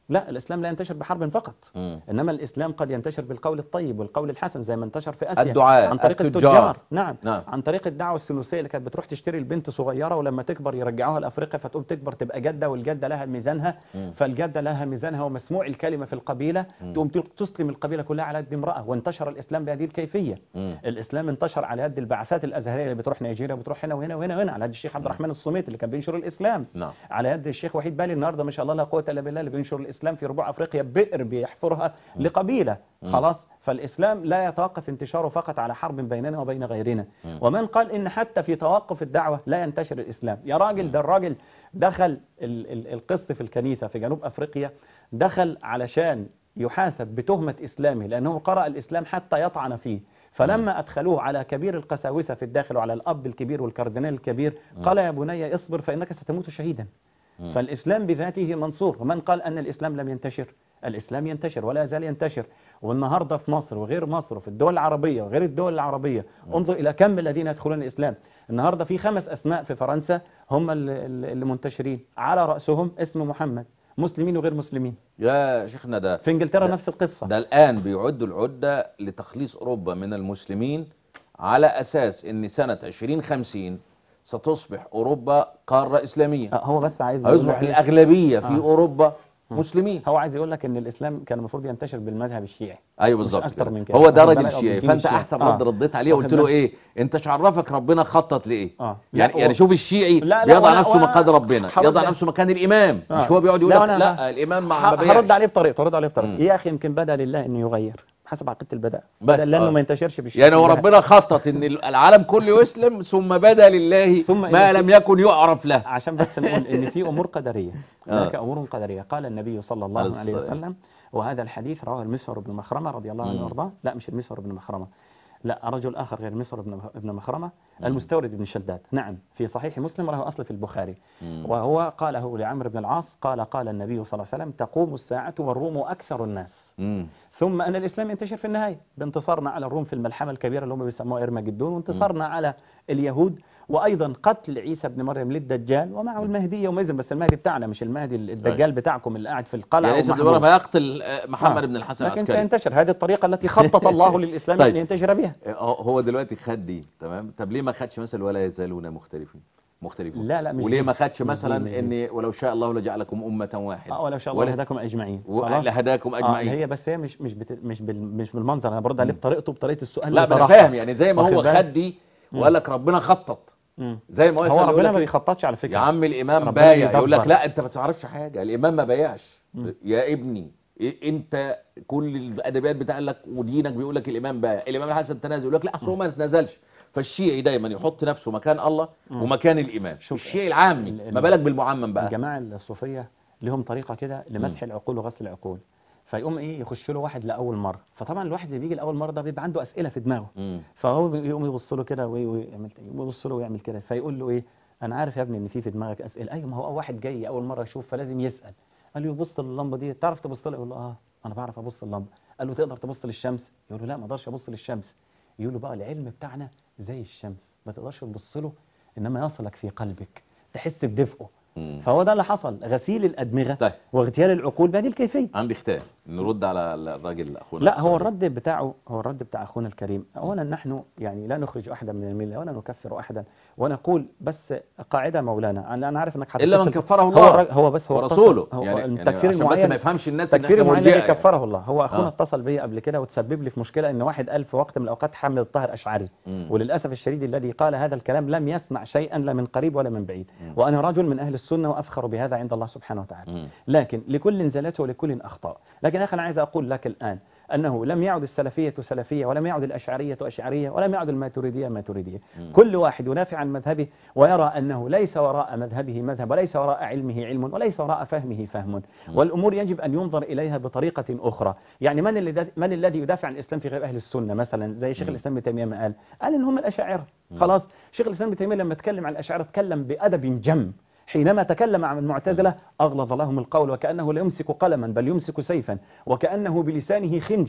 لا الإسلام لا ينتشر بحرب فقط مم. إنما الإسلام قد ينتشر بالقول الطيب والقول الحسن زي ما انتشر في آسيا الدعاء، عن طريق التجار. التجار نعم. نعم. عن طريق الدعوة الثلوثية اللي كانت بتروح تشتري البنت صغيرة ولما تكبر يرجعوها لأفريقيا فتقوم تكبر تبقى جدة والجدة لها ميزانها مم. فالجدة لها ميزانها ومسموع الكلمة في القبيلة تقوم تسلم القبيلة كلها على يد امرأة وانتشر الإسلام بهذه الكيفية مم. الإسلام انتشر على يد البعثات الأزهرية اللي بتروح نيجيريا وبتروح هنا وهنا وهنا وهنا على يد الشيخ عبد الرحمن الصميت اللي كان بينشر الإسلام نعم على يد الشيخ وحيد بالي النهارده ما شاء الله لا قوه الا بالله اللي بينشر الاسلام في ربوع افريقيا بئر بيحفرها لقبيله خلاص فالاسلام لا يتوقف انتشاره فقط على حرب بيننا وبين غيرنا ومن قال ان حتى في توقف الدعوه لا ينتشر الاسلام يا راجل ده الراجل دخل ال- ال- القسط في الكنيسه في جنوب افريقيا دخل علشان يحاسب بتهمه اسلامه لانه قرأ الاسلام حتى يطعن فيه فلما أدخلوه على كبير القساوسة في الداخل وعلى الأب الكبير والكاردينال الكبير قال يا بني اصبر فإنك ستموت شهيدا فالإسلام بذاته منصور ومن قال أن الإسلام لم ينتشر الإسلام ينتشر ولا يزال ينتشر والنهاردة في مصر وغير مصر وفي الدول العربية وغير الدول العربية انظر إلى كم الذين يدخلون الإسلام النهاردة في خمس أسماء في فرنسا هم اللي اللي منتشرين على رأسهم اسم محمد مسلمين وغير مسلمين يا شيخنا ده في انجلترا ده- نفس القصة ده الآن بيعدوا العدة لتخليص أوروبا من المسلمين على أساس أن سنة 2050 ستصبح أوروبا قارة إسلامية آه، هو بس عايز يقول هيصبح لك إيه؟ الأغلبية في آه. أوروبا مسلمين هو عايز يقول لك ان الاسلام كان المفروض ينتشر بالمذهب الشيعي ايوه مش بالظبط أكتر كده. من كده. هو ده واخد راجل بالك؟ أو شيعي بالدين فانت الشيعي. احسن آه. رد رديت عليه واخد وقلت له بالك؟ ايه انت مش عرفك ربنا خطط لايه اه يعني لا، يعني و- شوف الشيعي لا، لا، بيضع وأنا- نفسه وأنا مكان ربنا هرد يضع عليه. نفسه مكان الامام آه. مش هو بيقعد يقول لا، لك وأنا- لا الامام ما ما ه- بيعش. هرد عليه بطريقه هرد عليه بطريقه مم. يا اخي يمكن بدا لله انه يغير حسب عقيده البداء بس، بدا لانه آه. ما ينتشرش بالشيء يعني هو ربنا خطط ان العالم كله يسلم ثم بدا لله ثم ما إلى- لم يكن يعرف له عشان بس نقول ان في امور قدريه آه. هناك امور قدريه قال النبي صلى الله عليه عليه الصلاة وسلم وهذا الحديث رواه المسور بن مخرمه رضي الله عنه مم. وارضاه لا مش المسور بن مخرمه لا رجل اخر غير المسور بن بن مخرمه المستورد بن شداد نعم في صحيح مسلم وله اصل في البخاري مم. وهو قاله لعمرو بن العاص قال قال النبي صلى الله عليه وسلم تقوم الساعه والروم اكثر الناس مم. ثم أن الإسلام ينتشر في النهاية بانتصارنا على الروم في الملحمة الكبيرة اللي هم بيسموها إرمجدون وانتصارنا على اليهود وأيضا قتل عيسى بن مريم للدجال ومعه المهدي يومئذ بس المهدي بتاعنا مش المهدي الدجال بتاعكم اللي قاعد في القلعة يعني عيسى بن ومحبوس. مريم هيقتل آه، محمد آه. بن الحسن لكن العسكري سينتشر هذه الطريقة التي خطط الله للإسلام طيب. أن ينتشر بها هو هو دلوقتي خد دي تمام طب ليه ما خدش مثلا ولا يزالون مختلفين مختلفين لا لا مش وليه دي. ما خدش مش دي، مثلا مش دي. ان ولو شاء الله لجعلكم امه واحده آه ولا شاء ولا- الله هداكم أجمعين ولا هداكم آه اجمعين هي بس هي مش مش بت... مش بال... مش بالمنظر انا برد عليه بطريقته بطريقه السؤال لا ما انا بصراحة. فاهم يعني زي ما واخد هو بالك؟ خد دي وقال لك ربنا خطط مم. زي ما هو, هو يسأل يقول ربنا لك ما إيه؟ بيخططش على فكره يا عم الامام ربنا بايع يقول لك بيدبر. لا انت ما تعرفش حاجه الامام ما بايعش يا ابني إيه انت كل الادبيات بتاع لك ودينك بيقول لك الامام بايع الامام الحسن تنازل يقول لك لا اصل هو ما تنازلش فالشيعي دايما يحط نفسه مكان الله ومكان الامام شوف، الشيعي العامي ال- ما بالك بالمعمم بقى الجماعه الصوفيه لهم طريقه كده لمسح العقول وغسل العقول فيقوم ايه يخش له واحد لاول مره فطبعا الواحد اللي بيجي لاول مره ده بيبقى عنده اسئله في دماغه مم. فهو يقوم يبص له كده وي- ويعمل يقوم يبص له ويعمل كده فيقول له ايه انا عارف يا ابني ان في في دماغك اسئله ايوه ما هو واحد جاي اول مره يشوف فلازم يسال قال له يبص للمبه دي تعرف تبص لها يقول له اه انا بعرف ابص للمبه قال له تقدر تبص للشمس يقول له لا ما اقدرش ابص للشمس يقول له بقى العلم بتاعنا زي الشمس ما تقدرش تبص له انما يصلك في قلبك تحس بدفئه مم. فهو ده اللي حصل غسيل الادمغه طيب. واغتيال العقول بهذه الكيفيه عندي ختام نرد على الراجل اخونا لا هو الأستاذ. الرد بتاعه هو الرد بتاع اخونا الكريم اولا نحن يعني لا نخرج احدا من المله ولا نكفر احدا ونقول بس قاعده مولانا انا انا عارف انك الا من هتتصل- كفره هو الله الر- هو بس هو ورسوله اتصل- هو يعني التكفير يعني عشان بس المعين ما يفهمش الناس إن التكفير إحنا المعين الذي مرجئة يعني. كفره الله هو اخونا آه. اتصل بي قبل كده وتسبب لي في مشكله ان واحد قال في وقت من الاوقات حامد الطاهر اشعري مم. وللاسف الشديد الذي قال هذا الكلام لم يسمع شيئا لا من قريب ولا من بعيد وانا رجل من اهل السنه وافخر بهذا عند الله سبحانه وتعالى مم. لكن لكل زلات ولكل أخطاء لكن يا أخي أنا عايز أقول لك الآن أنه لم يعد السلفية سلفية ولم يعد الأشعرية أشعرية ولم يعد الماتريدية ماتريدية كل واحد يدافع عن مذهبه ويرى أنه ليس وراء مذهبه مذهب وليس وراء علمه علم وليس وراء فهمه فهم والأمور يجب أن ينظر إليها بطريقة أخرى يعني من الذي من الذي يدافع عن الإسلام في غير أهل السنة مثلا زي شيخ الإسلام ابن تيمية ما قال قال إن هم الأشاعرة خلاص شيخ الإسلام ابن تيمية لما اتكلم عن الأشاعرة اتكلم بأدب جم حينما تكلم عن المعتزلة أغلظ لهم القول وكأنه لا يمسك قلما بل يمسك سيفا وكأنه بلسانه خنجر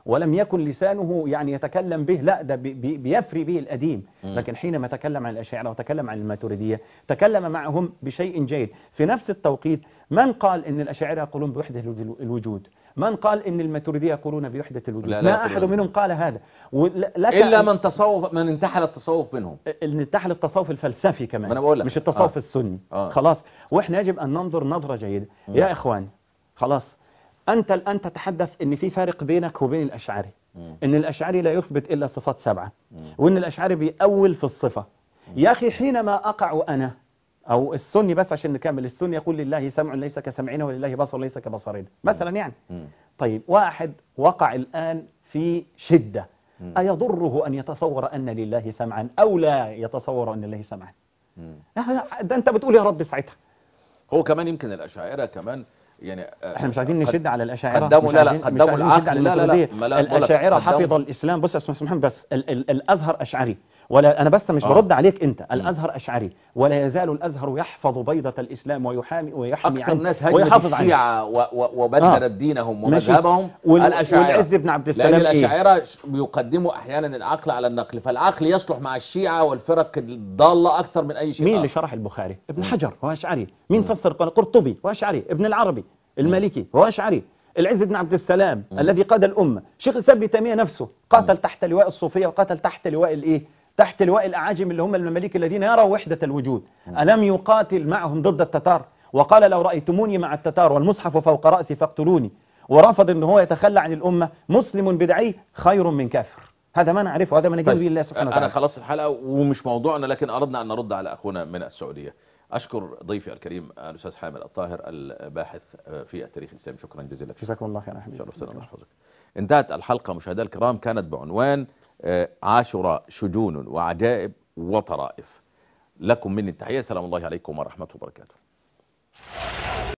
ولم يكن لسانه يعني يتكلم به لا ده بي- بي- بيفري به القديم مم. لكن حينما تكلم عن الأشاعرة وتكلم عن الماتريدية تكلم معهم بشيء جيد في نفس التوقيت من قال ان الأشاعرة يقولون بوحدة الوجو- الوجود من قال ان الماتريدية يقولون بوحدة الوجود لا، لا ما يقولون. أحد منهم قال هذا ول- لك الا أن- من تصوف من انتحل التصوف منهم اللي انتحل التصوف الفلسفي كمان ما أنا بقول لك. مش التصوف آه. السني آه. خلاص واحنا يجب ان ننظر نظرة جيدة مم. يا اخوان خلاص انت الان تتحدث ان في فارق بينك وبين الاشعري مم. ان الاشعري لا يثبت الا صفات سبعة مم. وان الاشعري بيأول في الصفة يا اخي حينما اقع انا او السني بس عشان نكمل السني يقول لله سمع ليس كسمعنا ولله بصر ليس كبصرنا مثلا يعني مم. طيب واحد وقع الآن في شدة مم. أيضره أن يتصور أن لله سمعا أو لا يتصور أن لله سمعا مم. ده أنت بتقول يا رب ساعتها هو كمان يمكن الاشاعره كمان يعني آه، احنا مش عايزين قد- نشد على الأشاعرة قدموا مش لا لا عايزين- مش قدموا عايزين نشد العقل على لا لا لا الماتريدية. ما لا بقول لك الأشاعرة قدموا- حفظ الإسلام بص اسمع اسمع بس ال ال الأزهر أشعري ولا أنا بس مش آه. برد عليك أنت الأزهر أشعري ولا يزال الأزهر يحفظ بيضة الإسلام ويحامي ويحمي اكثر عنه ناس هجمت ويحافظ عنه الشيعة و- و- وبدلت آه. دينهم ماشي. ومذهبهم وال- الاشاعره والعز بن عبد لان السلام إيه؟ الاشاعره ش- بيقدموا احيانا العقل على النقل فالعقل يصلح مع الشيعة والفرق الضالة اكثر من اي شيء مين اللي آخر. شرح البخاري ابن حجر هو أشعري مين فسر القرآن قرطبي هو أشعري ابن العربي المالكي هو أشعري العز بن عبد السلام الذي قاد الأمة شيخ الإسلام ابن تيمية نفسه قاتل تحت لواء الصوفية وقاتل تحت لواء الإيه تحت لواء الأعاجم اللي هم المماليك الذين يروا وحدة الوجود ألم يقاتل معهم ضد التتار وقال لو رأيتموني مع التتار والمصحف فوق رأسي فاقتلوني ورفض ان هو يتخلى عن الأمة مسلم بدعي خير من كافر هذا ما نعرفه هذا ما نجد به الله سبحانه انا وتعالى خلاص الحلقه ومش موضوعنا لكن اردنا ان نرد على اخونا من السعوديه اشكر ضيفي الكريم الاستاذ حامد الطاهر الباحث في التاريخ الاسلامي شكرا جزيلا فيك. جزاكم الله خيرا يا حبيبي شرفتنا الله يحفظك انتهت الحلقه مشاهدينا الكرام كانت بعنوان آه، عاشوراء شجون وعجائب وطرائف لكم مني التحيه سلام الله عليكم ورحمه وبركاته